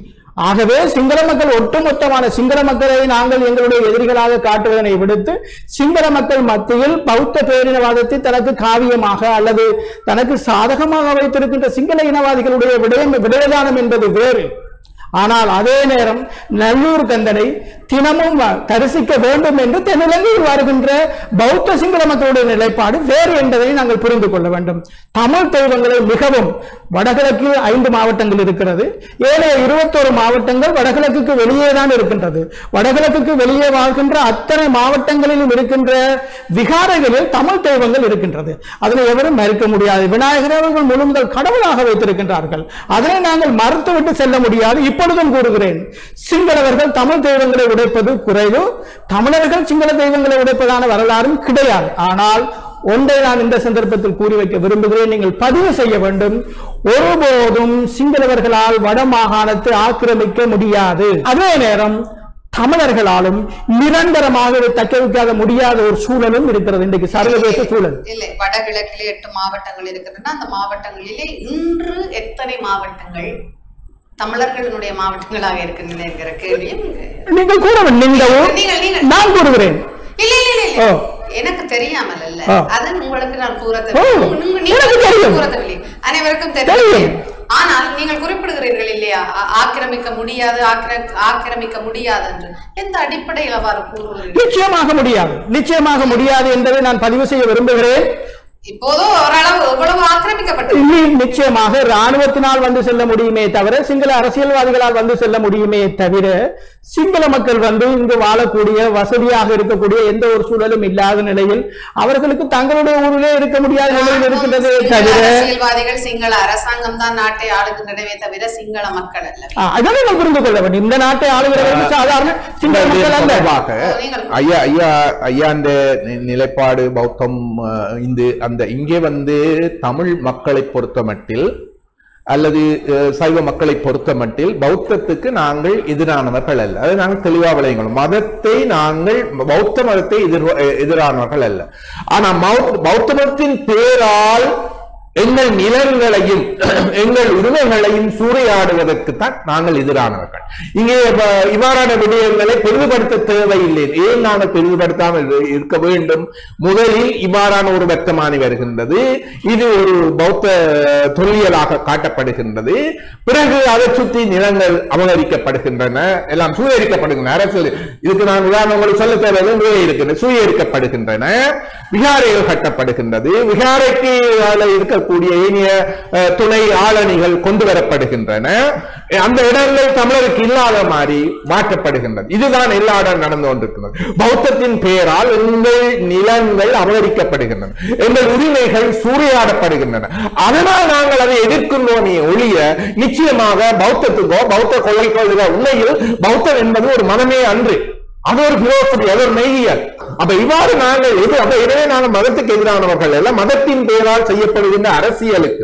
ஆகவே சிங்கள மக்கள் ஒட்டுமொத்தமான சிங்கள மக்களை நாங்கள் எங்களுடைய எதிரிகளாக காட்டுவதனை விடுத்து சிங்கள மக்கள் மத்தியில் பௌத்த பேரினவாதத்தை தனக்கு காவியமாக அல்லது தனக்கு சாதகமாக வைத்திருக்கின்ற சிங்கள இனவாதிகளுடைய விடயம் விடயதானம் என்பது வேறு ஆனால் அதே நேரம் நல்லூர் கந்தனை தினமும் வ- தரிசிக்க வேண்டும் என்று தென்னிலங்கையில் வருகின்ற பௌத்த சிங்கள மக்களுடைய நிலைப்பாடு வேறு என்பதை நாங்கள் புரிந்து கொள்ள வேண்டும் தமிழ் தெய்வங்களை மிகவும் வடகிழக்கு ஐந்து மாவட்டங்கள் இருக்கிறது ஏனைய இருபத்தோரு மாவட்டங்கள் வடகிழக்குக்கு வெளியே தான் இருக்கின்றது வடகிழக்குக்கு வெளியே வாழ்கின்ற அத்தனை மாவட்டங்களிலும் இருக்கின்ற விகாரைகளில் தமிழ் தெய்வங்கள் இருக்கின்றது அதனை எவரும் மறுக்க முடியாது விநாயகரை அவர்கள் முழு முதல் கடவுளாக வைத்திருக்கின்றார்கள் அதனை நாங்கள் மறுத்துவிட்டு செல்ல முடியாது இப்பொழுதும் கூறுகிறேன் சிங்களவர்கள் தமிழ் தெய்வங்களை உடைப்பது குறைவு தமிழர்கள் சிங்கள தெய்வங்களை உடைப்பதான வரலாறும் கிடையாது ஆனால் ஒன்றை நான் இந்த சந்தர்ப்பத்தில் கூறி வைக்க விரும்புகிறேன் நீங்கள் பதிவு செய்ய வேண்டும் ஒருபோதும் சிங்களவர்களால் வட மாகாணத்தை ஆக்கிரமிக்க முடியாது அதே நேரம் தமிழர்களாலும் நிரந்தரமாக இதை தக்க வைக்காத முடியாத ஒரு சூழலும் இருக்கிறது இன்றைக்கு சர்வதேச சூழல் இல்லை வடகிழக்கிலே எட்டு மாவட்டங்கள் இருக்கின்றன அந்த மாவட்டங்களிலே இன்று எத்தனை மாவட்டங்கள் தமிழர்களினுடைய மாவட்டங்களாக இருக்கின்றன என்கிற கேள்வியும் இங்கு- நீங்கள் கூற வேண்டும். நீங்கள் நீங்கள் நீங்கள் நான் கூறுகிறேன் இல்ல இல்ல இல்ல, இல்ல ஓ. எனக்கு தெரியாமல் அல்ல ஆ. அது உங்களுக்கு நான் கூற ஓ, தேவையில்லை. உங்க- நீங்க எனக்கு தெரியும். கூற தேவையில்லை. அனைவருக்கும் தெரியும். தெரியும் ஆனால் நீங்கள் குறிப்பிடுகிறீர்கள் இல்லையா ஆ- ஆக்கிரமிக்க முடியாது ஆக்கிர- ஆக்கிரமிக்க முடியாது என்று எந்த அடிப்படையில் அவ்வாறு கூறுகிறீர்கள் நிச்சயமாக முடியாது நிச்சயமாக முடியாது என்பதை நான் பதிவு செய்ய விரும்புகிறேன் இப்போதோ ஓரளவு எவ்வளவு ஆக்கிரமிக்கப்பட்டது இனி நிச்சயமாக ராணுவத்தினால் வந்து செல்ல முடியுமே தவிர சிங்கள அரசியல்வாதிகளால் வந்து செல்ல முடியுமே தவிர சிங்கள மக்கள் வந்து இங்கு வாழக்கூடிய வசதியாக இருக்கக்கூடிய எந்த ஒரு சூழலும் இல்லாத நிலையில் அவர்களுக்கு தங்களுடைய ஊரிலே இருக்க முடியாத நிலையில் இருக்கின்றதே சிங்கள தவிர அரசியல்வாதிகள் சிங்கள அரசாங்கம் தான் நாட்டை ஆளுகின்றனவே தவிர சிங்கள மக்கள் அல்ல ஆ, அதனை நீங்கள் புரிந்து கொள்ள வேண்டும் இந்த நாட்டை ஆளுகிறவர்கள் சாதாரண சிங்கள மக்கள் அல்ல தொடர்பாக நீங்கள் ஐயா ஐயா ஐயா அந்த நி- நிலைப்பாடு பௌத்தம் அஹ், இந்து அந்த இங்கே வந்து தமிழ் மக்களை பொறுத்தமட்டில் அல்லது அஹ், சைவ மக்களை பொறுத்தமட்டில் பௌத்தத்துக்கு நாங்கள் எதிரானவர்கள் அல்ல அதை நாங்கள் தெளிவாக விளையங்களும் மதத்தை நாங்கள் பௌத்த மதத்தை எதிர் எதிரானவர்கள் அல்ல ஆனா மௌ- பௌத்த மதத்தின் பேரால் எங்கள் நிலங்களையும் எங்கள் உரிமைகளையும் சூறையாடுவதற்கு தான் நாங்கள் எதிரானவர்கள் இங்கே வ- இவ்வாறான விடயங்களை பெரிதுபடுத்த தேவையில்லை ஏன் நாங்கள் பெரிதுபடுத்தாமல் இரு- இருக்க வேண்டும் முதலில் இவ்வாறான ஒரு வர்த்தமானி வருகின்றது இது ஒரு பௌத்த தொல்லியலாக காட்டப்படுகின்றது பிறகு அதை சுற்றி நிலங்கள் அபகரிக்கப்படுகின்றன எல்லாம் சூழரிக்கப்படுகின்றன அரசியல் இதுக்கு நான் உதாரணம் உங்களுக்கு சொல்ல தேவையில்லை நிறைய இருக்கின்றன சூழரிக்கப்படுகின்றன விகாரைகள் கட்டப்படுகின்றது விகாரைக்கு அதுல இருக்கக்கூடிய ஏனைய அஹ், துணை ஆளணிகள் கொண்டு வரப்படுகின்றன அந்த இடங்கள் தமிழருக்கு இல்லாத மாதிரி மாற்றப்படுகின்றது இதுதான் எல்லா இடம் நடந்து கொண்டிருக்கிறது பௌத்தத்தின் பெயரால் எங்கள் நிலங்கள் அபகரிக்கப்படுகின்றன எங்கள் உரிமைகள் சூறையாடப்படுகின்றன அதனால் நாங்கள் அதை எதிர்க்கின்றோமே ஒழிய நிச்சயமாக பௌத்தத்துக்கோ பௌத்த கொள்கைக்கோ இதுவோ உண்மையில் பௌத்தம் என்பது ஒரு மதமே அன்று அது ஒரு பிலோசபி அது ஒரு மெய்யியல் அப்ப இவ்வாறு நாங்கள் எது அப்ப எனவே நாங்கள் மதத்துக்கு எதிரானவர்கள் அல்ல மதத்தின் பெயரால் செய்யப்படுகின்ற அரசியலுக்கு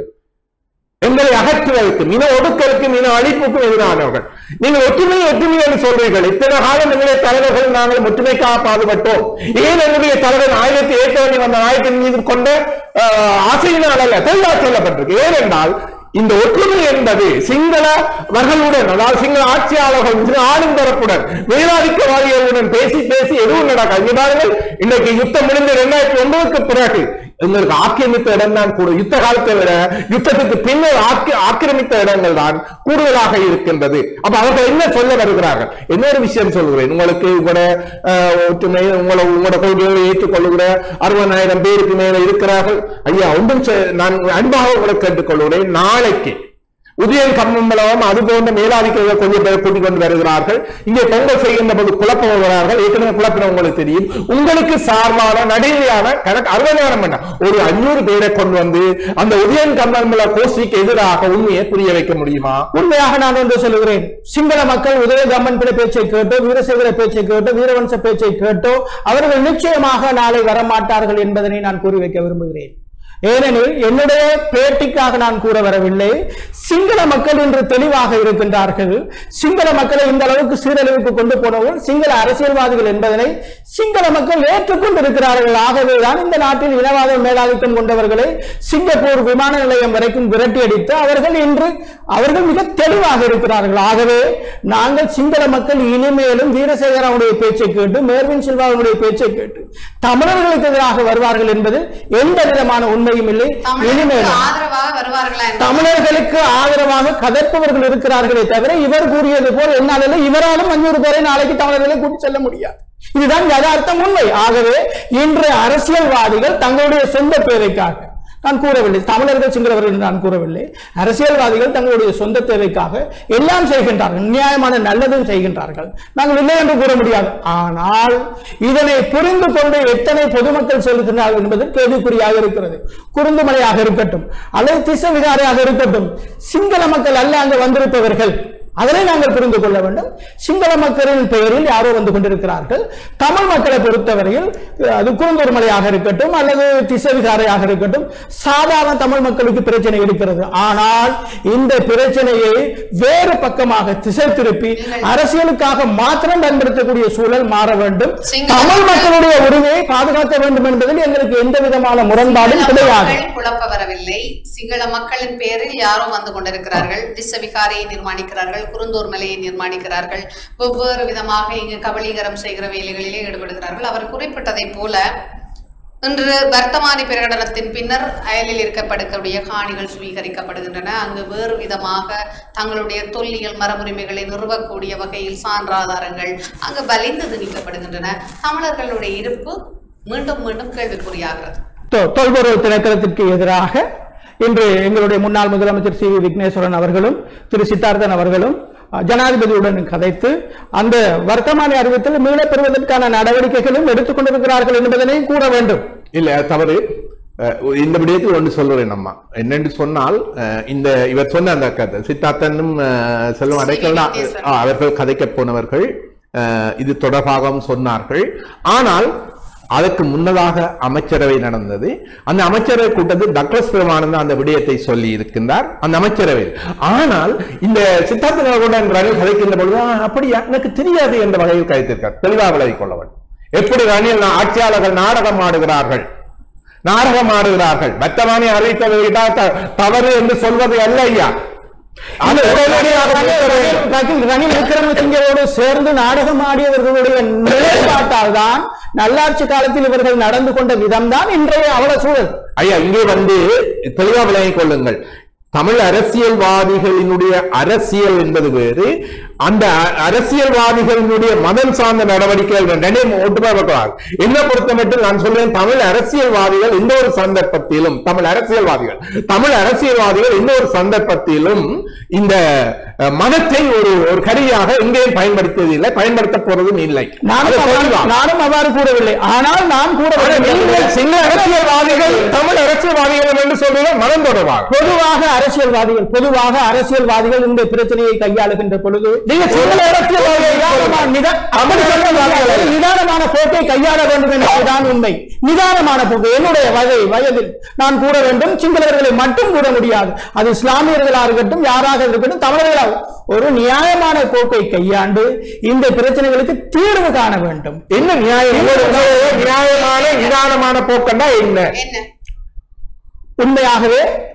எங்களை அகற்றுவதற்கு மின ஒடுக்கலுக்கும் மின அழிப்புக்கும் எதிரானவர்கள் நீங்கள் ஒற்றுமை ஒற்றுமை என்று சொல்றீர்கள் இத்தனை காலம் எங்களுடைய தலைவர்கள் நாங்கள் ஒற்றுமைக்காக பாடுபட்டோம் ஏன் எங்களுடைய தலைவர் ஆயிரத்தி ஏற்கனவே வந்த ஆயிரத்தின் மீது கொண்ட ஆஹ், ஆசையினால் அல்ல தெளிவாக சொல்லப்பட்டிருக்கு ஏனென்றால் இந்த ஒற்றுமை என்பது சிங்களவர்களுடன் அதாவது சிங்கள ஆட்சியாளர்கள் சிங்கள ஆளும் தரப்புடன் மேலாதிக்கவாதிகளுடன் பேசி பேசி எதுவும் நடக்காது இங்க பாருங்கள் இன்றைக்கு யுத்தம் முடிந்த இரண்டாயிரத்தி ஒன்பதுக்கு பிறகு எங்களுக்கு ஆக்கிரமித்த இடம் தான் கூட யுத்த காலத்தை விட யுத்தத்துக்கு பின்னர் ஆக்கி- ஆக்கிரமித்த இடங்கள் தான் கூடுதலாக இருக்கின்றது அப்ப அவர்கள் என்ன சொல்ல வருகிறார்கள் இன்னொரு விஷயம் சொல்கிறேன் உங்களுக்கு உங்களோட அஹ், ஒற்றுமை உங்களை உங்களோட கொள்கைகளை ஏற்றுக்கொள்ளுகிற அறுபதாயிரம் பேருக்கு மேல இருக்கிறார்கள் ஐயா ஒன்றும் செ- நான் அன்பாக உங்களை கேட்டுக்கொள்கிறேன் நாளைக்கு உதயன் கம்மம்பலம் அது போன்ற மேலாதிக்கர்கள் கொஞ்சம் பேர் கூட்டிக் கொண்டு வருகிறார்கள் இங்கே பொங்கல் செய்கின்ற போது குழப்பம் வருகிறார்கள் ஏற்கனவே குழப்பின உங்களுக்கு தெரியும் உங்களுக்கு சார்பான நடுநிலையான கணக்கு அறுபதாயிரம் வேண்டாம் ஒரு அஞ்சூறு பேரை கொண்டு வந்து அந்த உதயன் கம்மம்பல கோஷ்டிக்கு எதிராக உண்மையை புரிய வைக்க முடியுமா உண்மையாக நான் ஒன்று சொல்லுகிறேன் சிங்கள மக்கள் உதயகம்மன் பிள்ளை பேச்சை கேட்டோ வீரசேகர பேச்சை கேட்டோ வீரவன்ச பேச்சை கேட்டோ அவர்கள் நிச்சயமாக நாளை வரமாட்டார்கள் என்பதனை நான் கூறி வைக்க விரும்புகிறேன் ஏனெனில் என்னுடைய பேட்டிக்காக நான் கூற வரவில்லை சிங்கள மக்கள் இன்று தெளிவாக இருக்கின்றார்கள் சிங்கள மக்களை இந்த அளவுக்கு சீரழிவுக்கு கொண்டு போனவர்கள் சிங்கள அரசியல்வாதிகள் என்பதனை சிங்கள மக்கள் ஏற்றுக்கொண்டிருக்கிறார்கள் ஆகவேதான் இந்த நாட்டில் இனவாத மேலாதிக்கம் கொண்டவர்களை சிங்கப்பூர் விமான நிலையம் வரைக்கும் விரட்டி அடித்து அவர்கள் இன்று அவர்கள் மிக தெளிவாக இருக்கிறார்கள் ஆகவே நாங்கள் சிங்கள மக்கள் இனிமேலும் வீரசேகரனுடைய பேச்சை கேட்டு மேர்வின் சில்வாவுடைய பேச்சை கேட்டு தமிழர்களுக்கு எதிராக வருவார்கள் என்பது எந்த விதமான உண்மையும் இல்லை தமிழருக்கு இனிமேலும் ஆதரவாக வருவார்களா என்று தமிழர்களுக்கு ஆதரவாக கதற்பவர்கள் இருக்கிறார்களே தவிர இவர் கூறியது போல் என்னால் இல்லை, இவராலும் அஞ்சூறு பேரை நாளைக்கு தமிழர்களை கூட்டி செல்ல முடியாது இதுதான் யதார்த்தம் உண்மை ஆகவே இன்று அரசியல்வாதிகள் தங்களுடைய சொந்த தேவைக்காக நான் கூறவில்லை தமிழர்கள் சிங்களவர்கள் என்று நான் கூறவில்லை அரசியல்வாதிகள் தங்களுடைய சொந்த தேவைக்காக எல்லாம் செய்கின்றார்கள் நியாயமான நல்லதும் செய்கின்றார்கள் நாங்கள் இல்லை என்று கூற முடியாது ஆனால் இதனை புரிந்து கொண்டு எத்தனை பொதுமக்கள் செல்கின்றார்கள் என்பது கேள்விக்குறியாக இருக்கிறது குறுந்துமலையாக இருக்கட்டும் அல்லது திசவிகாரையாக இருக்கட்டும் சிங்கள மக்கள் அல்ல அங்கு வந்திருப்பவர்கள் அதனை நாங்கள் புரிந்து கொள்ள வேண்டும் சிங்கள மக்களின் பெயரில் யாரோ வந்து கொண்டிருக்கிறார்கள் தமிழ் மக்களை பொறுத்தவரையில் அது குறுந்தூர் மலையாக இருக்கட்டும் அல்லது திசவிகாரையாக இருக்கட்டும் சாதாரண தமிழ் மக்களுக்கு பிரச்சனை இருக்கிறது ஆனால் இந்த பிரச்சனையை வேறு பக்கமாக திசை திருப்பி அரசியலுக்காக மாத்திரம் பயன்படுத்தக்கூடிய சூழல் மாற வேண்டும் சிங்கள தமிழ் மக்கள் மக்களுடைய உரிமையை பாதுகாக்க வேண்டும் என்பதில் எங்களுக்கு எந்த விதமான முரண்பாடும் சிங்கள கிடையாது மக்கள் குழப்ப வரவில்லை சிங்கள மக்களின் பேரில் யாரோ வந்து கொண்டிருக்கிறார்கள் திசவிகாரையை நிர்மாணிக்கிறார்கள் குருந்தூர் மலையை நிர்மாணிக்கிறார்கள் வெவ்வேறு விதமாக இங்கு கபலீகரம் செய்கிற வேலைகளிலே ஈடுபடுகிறார்கள் அவர் குறிப்பிட்டதைப் போல இன்று வர்த்தமானி பிரகடனத்தின் பின்னர் அயலில் இருக்கப்படுகக்கூடிய காணிகள் சுவீகரிக்கப்படுகின்றன அங்கு வேறு விதமாக தங்களுடைய தொல்லியல் மரபுரிமைகளை நிறுவக்கூடிய வகையில் சான்றாதாரங்கள் அங்கு வலிந்து திணிக்கப்படுகின்றன தமிழர்களுடைய இருப்பு மீண்டும் மீண்டும் கேள்விக்குறியாகிறது தொ- தொல்பொருள் திணைக்களத்திற்கு எதிராக இன்று எங்களுடைய முன்னாள் முதலமைச்சர் சி வி விக்னேஸ்வரன் அவர்களும் திரு சித்தார்த்தன் அவர்களும் அஹ், ஜனாதிபதியுடன் கதைத்து அந்த வர்த்தமானி அறிவித்தல் மீளப் பெறுவதற்கான நடவடிக்கைகளும் எடுத்துக்கொண்டிருக்கிறார்கள் என்பதனை கூற வேண்டும் இல்ல அது தவறு அஹ், இந்த விடயத்தில் ஒன்று சொல்லுறேன் அம்மா என்னென்று சொன்னால் அஹ், இந்த இவர் சொன்ன அந்த கதை சித்தார்த்தனும் அஹ், செல்வம் அடைக்கல்லாம் விக்னேஸ்வரன். ஆ, அவர்கள் கதைக்க போனவர்கள் அஹ், இது தொடர்பாகவும் சொன்னார்கள் ஆனால் அதற்கு முன்னதாக அமைச்சரவை நடந்தது அந்த அமைச்சரவை கூட்டத்தில் டக்ளஸ் பிரமானந்த் அந்த விடயத்தை சொல்லி இருக்கின்றார் அந்த அமைச்சரவை ஆனால் இந்த சித்தார்த்த நகருடன் ரணில் கதைக்கின்ற பொழுது "ஆ, அப்படியா எனக்கு தெரியாது என்ற வகையில் கதைத்திருக்கார் தெளிவாக விலகிக் கொள்ள வேண்டும் எப்படி ரணில் நா- ஆட்சியாளர்கள் நாடகம் ஆடுகிறார்கள் நாடகம் ஆடுகிறார்கள் வர்த்தமானி அறிவித்ததை விட்டால் த- தவறு என்று சொல்வது அல்ல ஐயா அது உடனடியாக நிறுத்த வேண்டும். ரணில் ரணில் விக்ரமசிங்கரோடு சேர்ந்து நாடகம் ஆடியவர்களுடைய நிலைப்பாட்டால் தான் நல்லாட்சி காலத்தில் இவர்கள் நடந்து கொண்ட விதம்தான் இன்றைய அவல சூழல் ஐயா இங்கே வந்து தெளிவா விளங்கிக் கொள்ளுங்கள் தமிழ் அரசியல்வாதிகளினுடைய அரசியல் என்பது வேறு அந்த அ- அரசியல்வாதிகளினுடைய மதம் சார்ந்த நடவடிக்கைகள் ரெண்டையும் ஒட்டுமே பார்க்கலாம் என்ன பொறுத்த மட்டும் நான் சொல்றேன் தமிழ் அரசியல்வாதிகள் எந்த ஒரு சந்தர்ப்பத்திலும் தமிழ் அரசியல்வாதிகள் தமிழ் அரசியல்வாதிகள் எந்த ஒரு சந்தர்ப்பத்திலும் இந்த அஹ், மதத்தை ஒரு ஒரு கருவியாக எங்கேயும் பயன்படுத்தியது இல்லை பயன்படுத்த போறதும் இல்லை அது நானும் தெளிவா. அவ்வாறு- நானும் அவ்வாறு கூறவில்லை ஆனால் நான் கூற ஆனால் நீங்கள் விரும்புகிறேன். சிங்கள அரசியல்வாதிகள் தமிழ் அரசியல்வாதிகள் என்று சொல்வது மதம் தொடர்பாக பொதுவாக அரசியல்வாதிகள் பொதுவாக அரசியல்வாதிகள் இந்த பிரச்சனையை கையாளுகின்ற பொழுது நீங்க சிங்கள அரசியல்வாதிகள் நிதானமான- நிதா- அப்படி சொல்ல நிதானமான போக்கை கையாள வேண்டும் என்பதுதான் உண்மை நிதானமான போக்கு என்னுடைய வயதை வயதில் நான் கூற வேண்டும் சிங்களவர்களை மட்டும் கூற முடியாது அது இஸ்லாமியர்களாக இருக்கட்டும் யாராக இருக்கட்டும் தமிழர்களாக ஒரு நியாயமான போக்கை கையாண்டு இந்த பிரச்சனைகளுக்கு தீர்வு காண வேண்டும் என்ன நியாயம் உங்களுடைய நியாயமான நிதானமான போக்கண்டா என்ன என்ன உண்மையாகவே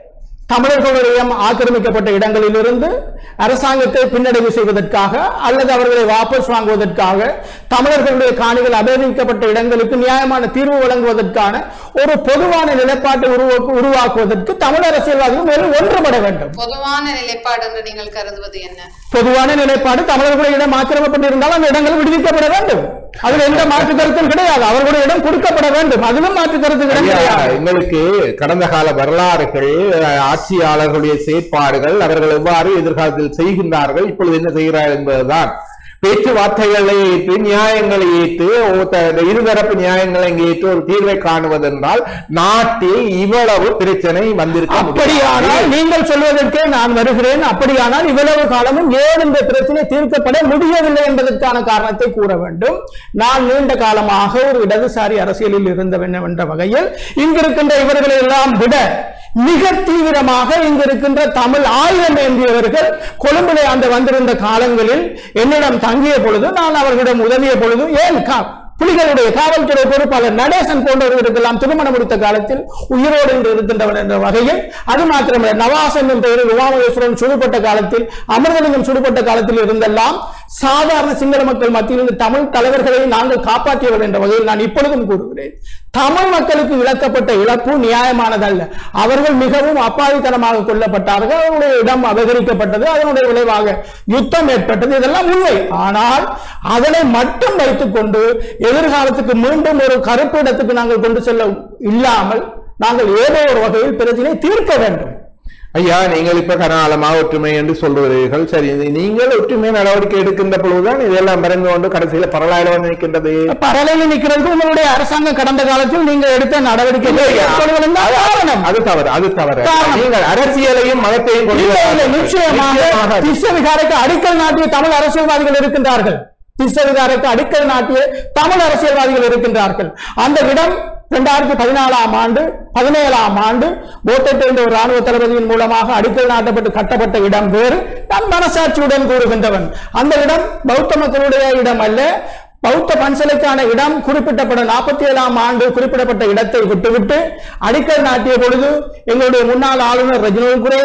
தமிழர்களுடைய ஆக்கிரமிக்கப்பட்ட இடங்களிலிருந்து அரசாங்கத்தை பின்னடைவு செய்வதற்காக அல்லது அவர்களை வாபஸ் வாங்குவதற்காக தமிழர்களுடைய காணிகள் அபகரிக்கப்பட்ட இடங்களுக்கு நியாயமான தீர்வு வழங்குவதற்கான ஒரு பொதுவான நிலைப்பாட்டை உருவாக்கு உருவாக்குவதற்கு தமிழ் அரசியல்வாதிகள் மேலும் ஒன்றுபட வேண்டும் பொதுவான நிலைப்பாடு என்று நீங்கள் கருதுவது என்ன பொதுவான நிலைப்பாடு தமிழர்களுடைய இடம் ஆக்கிரமிக்கப்பட்டிருந்தால் அந்த இடங்கள் விடுவிக்கப்பட வேண்டும் அதில் எந்த மாற்று கருத்தும் கிடையாது அவர்களுடைய இடம் கொடுக்கப்பட வேண்டும் அதிலும் மாற்று கருத்து ஐயா, கிடையாது எங்களுக்கு கடந்த கால வரலாறுகள் அஹ், ஆட்சியாளர்களுடைய செயற்பாடுகள் அவர்கள் எவ்வாறு எதிர்காலத்தில் செய்கின்றார்கள் இப்பொழுது என்ன செய்கிறார்கள் என்பதுதான் பேச்சுவார்த்தைகளை ஏற்று நியாயங்களை ஏற்று ஓ- த- இந்த இருதரப்பு நியாயங்களை இங்கே ஏற்று ஒரு தீர்வை காணுவதென்றால் நாட்டில் இவ்வளவு பிரச்சனை வந்திருக்க அப்படியானால் முடியாது. நீங்கள் சொல்வதற்கே நான் வருகிறேன் அப்படியானால் இவ்வளவு காலமும் ஏன் இந்த பிரச்சனை தீர்க்கப்பட முடியவில்லை என்பதற்கான காரணத்தை கூற வேண்டும் நான் நீண்ட காலமாக ஒரு இடதுசாரி அரசியலில் இருந்தவன் என்ற வகையில் இங்கிருக்கின்ற இவர்களை எல்லாம் விட மிக தீவிரமாக இங்கு இருக்கின்ற தமிழ் ஆயுதம் ஏந்தியவர்கள் கொழும்பிலே அந்த வந்திருந்த காலங்களில் என்னிடம் தங்கிய பொழுது நான் அவர்களிடம் உதவிய பொழுது ஏன் கா- புலிகளுடைய காவல்துறை பொறுப்பாளர் நடேசன் போன்றவர்களுக்கெல்லாம் திருமணம் முடித்த காலத்தில் உயிரோடு இன்று இருக்கின்றவன் என்ற வகையில் அது மாத்திரமல்ல நவாஸ் என்னும் பெயரில் உமாமகேஸ்வரன் சுடுபட்ட காலத்தில் அமிர்தலிங்கம் சுடுபட்ட காலத்தில் இருந்தெல்லாம் சாதாரண சிங்கள மக்கள் மத்தியில் இருந்து தமிழ் தலைவர்களை நாங்கள் காப்பாற்றியவர்கள் என்ற வகையில் நான் இப்பொழுதும் கூறுகிறேன் தமிழ் மக்களுக்கு இழக்கப்பட்ட இழப்பு நியாயமானதல்ல அவர்கள் மிகவும் அப்பாவித்தனமாக கொல்லப்பட்டார்கள் அவருடைய இடம் அபகரிக்கப்பட்டது அதனுடைய விளைவாக யுத்தம் ஏற்பட்டது இதெல்லாம் உண்மை ஆனால் அதனை மட்டும் வைத்துக் கொண்டு எதிர்காலத்துக்கு மீண்டும் ஒரு கருப்பு இடத்துக்கு நாங்கள் கொண்டு செல்ல இல்லாமல் நாங்கள் ஏதோ ஒரு வகையில் பிரச்சனை தீர்க்க வேண்டும் ஐயா நீங்கள் இப்ப கனாலமாக ஒற்றுமை என்று சொல்லுகிறீர்கள் சரி இது நீங்கள் ஒற்றுமை நடவடிக்கை எடுக்கின்ற பொழுதுதான் இதெல்லாம் மறைந்து கொண்டு கடைசியில பரலாயில வந்து நிற்கின்றது பரலையில் நிற்கிறதுக்கு உங்களுடைய அரசாங்கம் கடந்த காலத்தில் நீங்கள் எடுத்த நடவடிக்கைகள் ஏற்படுவதும் தான் காரணம் அது தவறு அது தவறு காரணம். நீங்கள் அரசியலையும் மதத்தையும் கொண்டு இல்லை, இல்லை, வராதீர்கள். நிச்சயமாக நிச்சயமாக. திஸ்ஸவிகாரைக்கு அடிக்கல் நாட்டிய தமிழ் அரசியல்வாதிகள் இருக்கின்றார்கள் திஸ்ஸவிகாரைக்கு அடிக்கல் நாட்டிய தமிழ் அரசியல்வாதிகள் இருக்கின்றார்கள் அந்த இடம் இரண்டாயிரத்தி பதினாலாம் ஆண்டு பதினேழாம் ஆண்டு போத்தட்டு என்ற ஒரு ராணுவ தளபதியின் மூலமாக அடிக்கல் நாட்டப்பட்டு கட்டப்பட்ட இடம் வேறு நான் மனசாட்சியுடன் கூறுகின்றவன் அந்த இடம் பௌத்த மக்களுடைய இடம் அல்ல பௌத்த பன்சலைக்கான இடம் குறிப்பிட்டப்பட்ட நாற்பத்தி ஏழாம் ஆண்டு குறிப்பிடப்பட்ட இடத்தை விட்டுவிட்டு அடிக்கல் நாட்டிய பொழுது எங்களுடைய முன்னாள் ஆளுநர் ரஜினி குரே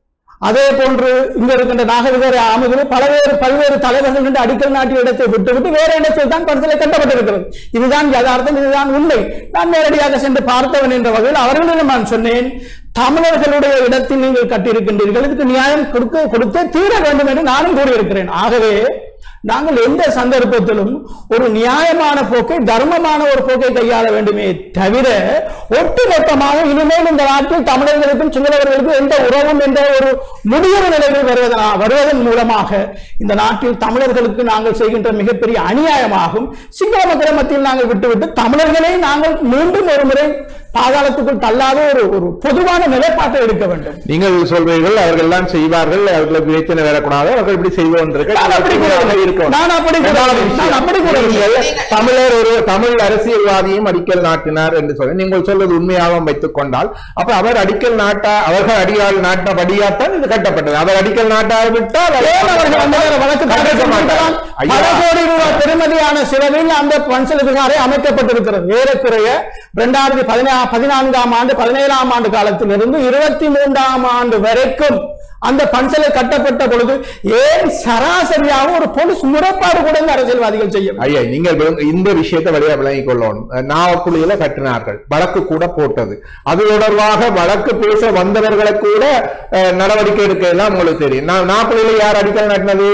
அதே போன்று இங்க இருக்கின்ற நாகரிகர் அமுது பல்வேறு பல்வேறு தலைவர்கள் என்று அடிக்கல் நாட்டிய இடத்தை விட்டுவிட்டு வேற இடத்தில் தான் பரிசலை கட்டப்பட்டிருக்கிறது இதுதான் யதார்த்தம் இதுதான் உண்மை நான் நேரடியாக சென்று பார்த்தவன் என்ற வகையில் அவர்களிடம் நான் சொன்னேன் தமிழர்களுடைய இடத்தில் நீங்கள் கட்டியிருக்கின்றீர்கள் இதுக்கு நியாயம் கொடுக்க கொடுத்தே தீர வேண்டும் என்று நானும் கூறியிருக்கிறேன் ஆகவே நாங்கள் எந்த சந்தர்ப்பத்திலும் ஒரு நியாயமான போக்கை தர்மமான ஒரு போக்கை கையாள வேண்டுமே தவிர ஒட்டுமொத்தமாக இனிமேல் இந்த நாட்டில் தமிழர்களுக்கும் சிங்களவர்களுக்கும் எந்த உறவும் என்ற ஒரு முடிவு நிலையில் வருவதனா வருவதன் மூலமாக இந்த நாட்டில் தமிழர்களுக்கு நாங்கள் செய்கின்ற மிகப்பெரிய அநியாயமாகும் சிங்கள மக்கள் மத்தியில் நாங்கள் விட்டுவிட்டு தமிழர்களை நாங்கள் மீண்டும் ஒரு முறை பாதாளத்துக்குள் தள்ளாத ஒரு ஒரு பொதுவான நிலைப்பாட்டை எடுக்க வேண்டும் நீங்கள் சொல்றீர்கள் அவர்கள் எல்லாம் செய்வார்கள் அவர்களுக்கு பிரச்சனை வரக்கூடாது அவர்கள் இப்படி செய்வோன்றீர்கள் நான் அப்படி கூறவில்லை. நான் அப்படி கூறவில்லை. நான் அப்படி கூறவில்லை. நீங்கள் தமிழர் ஒரு தமிழ் அரசியல்வாதியும் அடிக்கல் நாட்டினார் என்று சொல்லி நீங்கள் சொல்வது உண்மையாக வைத்துக் கொண்டால் அப்ப அவர் அடிக்கல் நாட்டா அவர்கள் அடியால் நாட்டபடியாத்தான் இது கட்டப்பட்டது அவர் அடிக்கல் நாட்டாவிட்டால் ஏன் அவர்கள் அந்த நேரம் வழக்கு தாக்கல் கண்டிக்க மாட்டார். செய்திருக்கலாம்? ஐயா, பல கோடி ரூபாய் பெறுமதியான செலவில் அந்த பன்சல் விகாரை அமைக்கப்பட்டிருக்கிறது ஏறக்குறைய இரண்டாயிரத்தி பதினா பதினான்காம் ஆண்டு பதினேழாம் ஆண்டு காலத்திலிருந்து இருபத்தி மூன்றாம் ஆண்டு வரைக்கும் அந்த பன்சலை கட்டப்பட்ட பொழுது ஏன் சராசரியாக ஒரு போலீஸ் முறைப்பாடு கூட இந்த அரசியல்வாதிகள் செய்ய ஐயா நீங்கள் விளங்க- இந்த விஷயத்தை வழியா விளங்கிக் கொள்ளணும் நாவக்குழியில கட்டினார்கள் வழக்கு கூட போட்டது அது தொடர்பாக வழக்கு பேச வந்தவர்களை கூட அஹ், நடவடிக்கை எடுக்க எல்லாம் உங்களுக்கு தெரியும் நான் நாவக்குழியில யார் அடிக்கல் நாட்டினது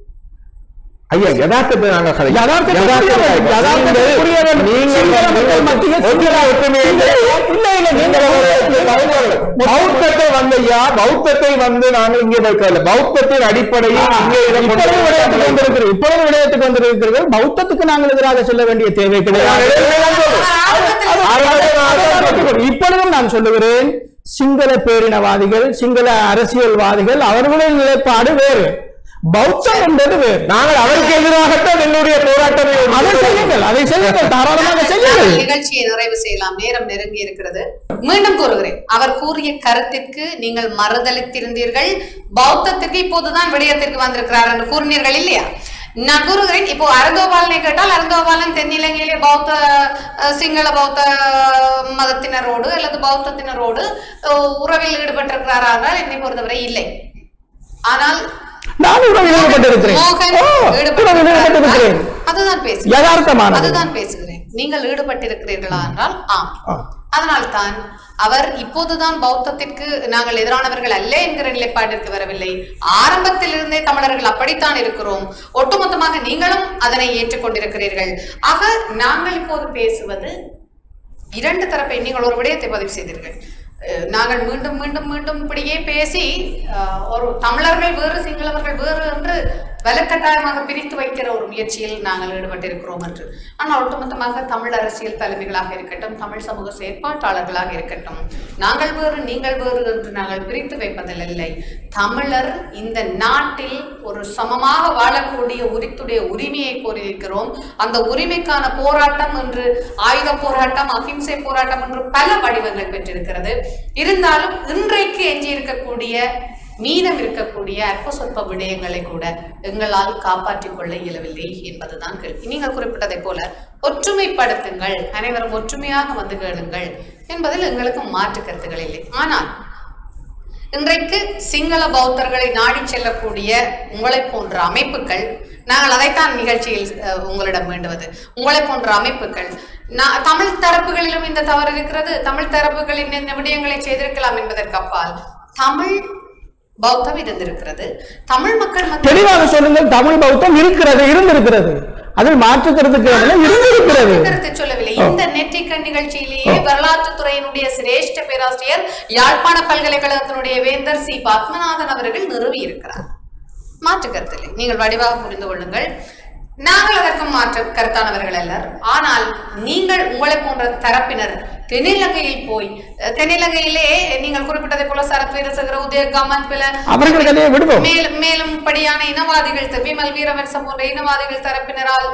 ஐயா யதார்த்தத்தை நாங்க கதை யதார்த்தத்தை புரிய வேண்டும். யதார்த்தத்தை புரிய வேண்டும். சிங்கள மக்கள் மத்தியில் சிங்கள ஒற்றுமை இல்லை, இல்லை, இல்லை, நீங்கள் பௌத்தத்தை வந்து ஐயா பௌத்தத்தை வந்து நாங்கள் இங்கே வைக்கல பௌத்தத்தின் அடிப்படையில் இங்கே இதை கொண்டு இப்பொழுது விடயத்துக்கு வந்திருக்கிறீர்கள் இப்பொழுது விடயத்துக்கு வந்திருக்கிறீர்கள் பௌத்தத்துக்கு நாங்கள் எதிராக செல்ல வேண்டிய தேவை கிடையாது இப்பொழுதும் நான் சொல்லுகிறேன் சிங்கள பேரினவாதிகள் சிங்கள அரசியல்வாதிகள் அவர்களின் நிலைப்பாடு வேறு பௌத்தம் என்பது வேறு நாங்கள் அவருக்கு எதிராகத்தான் என்னுடைய போராட்டமே அதை செய்யுங்கள் அதை செய்யுங்கள் தாராளமாக நாங்கள் செய்யுங்கள் நிகழ்ச்சியை நிறைவு செய்யலாம் நேரம் நெருங்கி இருக்கிறது மீண்டும் கூறுகிறேன் அவர் கூறிய கருத்திற்கு நீங்கள் மறுதளித்திருந்தீர்கள் பௌத்தத்திற்கு இப்போதுதான் விடயத்திற்கு வந்திருக்கிறார் என்று கூறினீர்கள் இல்லையா நான் கூறுகிறேன் இப்போ அறந்தோபாலனை கேட்டால் அறந்தோபாலன் தென்னிலங்கையிலே பௌத்த அஹ், சிங்கள பௌத்த அஹ், மதத்தினரோடு அல்லது பௌத்தத்தினரோடு அஹ், உறவில் ஈடுபட்டிருக்கிறாரா என்றால் என்னை பொறுத்தவரை இல்லை ஆனால் நான் உறவில் ஈடுபட்டிருக்கிறேன் மோகன் ஓ, உறவில் ஈடுபட்டிருக்கிறார் ஈடுபட்டிருக்கிறேன் என்றால் அதுதான் பேசுகிறேன் யதார்த்தமானது அதுதான் பேசுகிறேன் நீங்கள் ஈடுபட்டிருக்கிறீர்களா என்றால் ஆம் ஆ. அதனால்தான் அவர் இப்போதுதான் பௌத்தத்திற்கு நாங்கள் எதிரானவர்கள் அல்ல என்கிற நிலைப்பாட்டிற்கு வரவில்லை ஆரம்பத்திலிருந்தே தமிழர்கள் அப்படித்தான் இருக்கிறோம் ஒட்டுமொத்தமாக நீங்களும் அதனை ஏற்றுக்கொண்டிருக்கிறீர்கள் ஆக நாங்கள் இப்போது பேசுவது இரண்டு தரப்பை நீங்கள் ஒரு விடயத்தை பதிவு செய்தீர்கள் அஹ் நாங்கள் மீண்டும் மீண்டும் மீண்டும் இப்படியே பேசி அஹ், ஒரு தமிழர்கள் வேறு சிங்களவர்கள் வேறு என்று வலுக்கட்டாயமாக பிரித்து வைக்கிற ஒரு முயற்சியில் நாங்கள் ஈடுபட்டிருக்கிறோம் என்று ஆனால் ஒட்டுமொத்தமாக தமிழ் அரசியல் தலைமைகளாக இருக்கட்டும் தமிழ் சமூக செயற்பாட்டாளர்களாக இருக்கட்டும் நாங்கள் வேறு நீங்கள் வேறு என்று நாங்கள் பிரித்து வைப்பதில் இல்லை தமிழர் இந்த நாட்டில் ஒரு சமமாக வாழக்கூடிய உரித்துடைய உரிமையை கோரியிருக்கிறோம் அந்த உரிமைக்கான போராட்டம் என்று ஆயுத போராட்டம் அகிம்சை போராட்டம் என்று பல வடிவங்கள் பெற்றிருக்கிறது இருந்தாலும் இன்றைக்கு எஞ்சி இருக்கக்கூடிய மீதம் இருக்கக்கூடிய அற்ப சொற்ப விடயங்களை கூட எங்களால் காப்பாற்றிக் கொள்ள இயலவில்லை என்பதுதான் கேள்வி நீங்கள் குறிப்பிட்டதைப் போல ஒற்றுமைப்படுத்துங்கள் அனைவரும் ஒற்றுமையாக வந்து கேளுங்கள் என்பதில் எங்களுக்கு மாற்று கருத்துக்கள் இல்லை ஆனால் இன்றைக்கு சிங்கள பௌத்தர்களை நாடி செல்லக்கூடிய உங்களை போன்ற அமைப்புகள் நாங்கள் அதைத்தான் நிகழ்ச்சியில் அஹ், உங்களிடம் வேண்டுவது உங்களை போன்ற அமைப்புகள் நான் தமிழ் தரப்புகளிலும் இந்த தவறு இருக்கிறது தமிழ் தரப்புகளின் இந்த விடயங்களை செய்திருக்கலாம் என்பதற்கு அப்பால் தமிழ் பௌத்தம் இருந்திருக்கிறது தமிழ் மக்கள் மத்தியில் தெளிவாக சொல்லுங்கள் தமிழ் பௌத்தம் இருக்கிறது இருந்திருக்கிறது அதில் மாற்றுக்கிறதுக்கு இடமில்லை, இருந்திருக்கிறது கருத்து சொல்லவில்லை இந்த நெற்றிக்கண் நிகழ்ச்சியிலேயே வரலாற்று துறையினுடைய சிரேஷ்ட பேராசிரியர் யாழ்ப்பாண பல்கலைக்கழகத்தினுடைய வேந்தர் சி பத்மநாதன் அவர்கள் நிறுவி இருக்கிறார் மாற்று கருத்தில்லை நீங்கள் வடிவாக புரிந்து கொள்ளுங்கள் நாங்கள் அதற்கும் மாற்று கருத்தானவர்கள் அல்லர் ஆனால் நீங்கள் உங்களை போன்ற தரப்பினர் தென்னிலங்கையில் போய் அஹ், தென்னிலங்கையிலே நீங்கள் குறிப்பிட்டதை போல சரத் வீரசகர உதய கமன் பில அவர்கள் கதையை விடுவோம் மேலும் மேலும் படியான இனவாதிகள் த- விமல் வீரவன்சம் போன்ற இனவாதிகள் தரப்பினரால்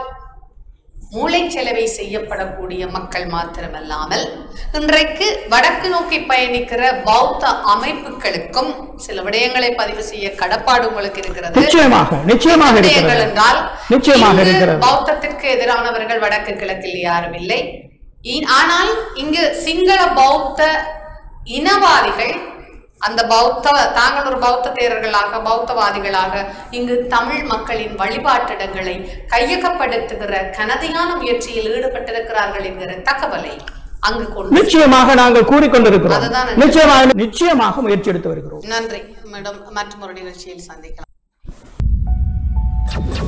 மூளைச்செலவை செய்யப்படக்கூடிய மக்கள் மாத்திரமல்லாமல் இன்றைக்கு வடக்கு நோக்கி பயணிக்கிற பௌத்த அமைப்புகளுக்கும் சில விடயங்களை பதிவு செய்ய கடப்பாடு உங்களுக்கு இருக்கிறது நிச்சயமாக நிச்சயமாக விடயங்கள் இருக்கிறது என்றால் நிச்சயமாக இங்கு இருக்கிறது. பௌத்தத்திற்கு எதிரானவர்கள் வடக்கு கிழக்கில் யாரும் இல்லை இ- ஆனால் இங்கு சிங்கள பௌத்த இனவாதிகள் அந்த பௌத்த தாங்கள் ஒரு பௌத்த தேரர்களாக பௌத்தவாதிகளாக இங்கு தமிழ் மக்களின் வழிபாட்டிடங்களை கையகப்படுத்துகிற கனதியான முயற்சியில் ஈடுபட்டிருக்கிறார்கள் என்கிற தகவலை அங்கு கொண்டு நிச்சயமாக நாங்கள் கூறிக்கொண்டிருக்கிறோம் அதுதான் நிச்சயமாக நிச்சயமாக முயற்சி எடுத்து வருகிறோம் நன்றி மேடம் மற்றும் ஒரு நிகழ்ச்சியில் சந்திக்கலாம்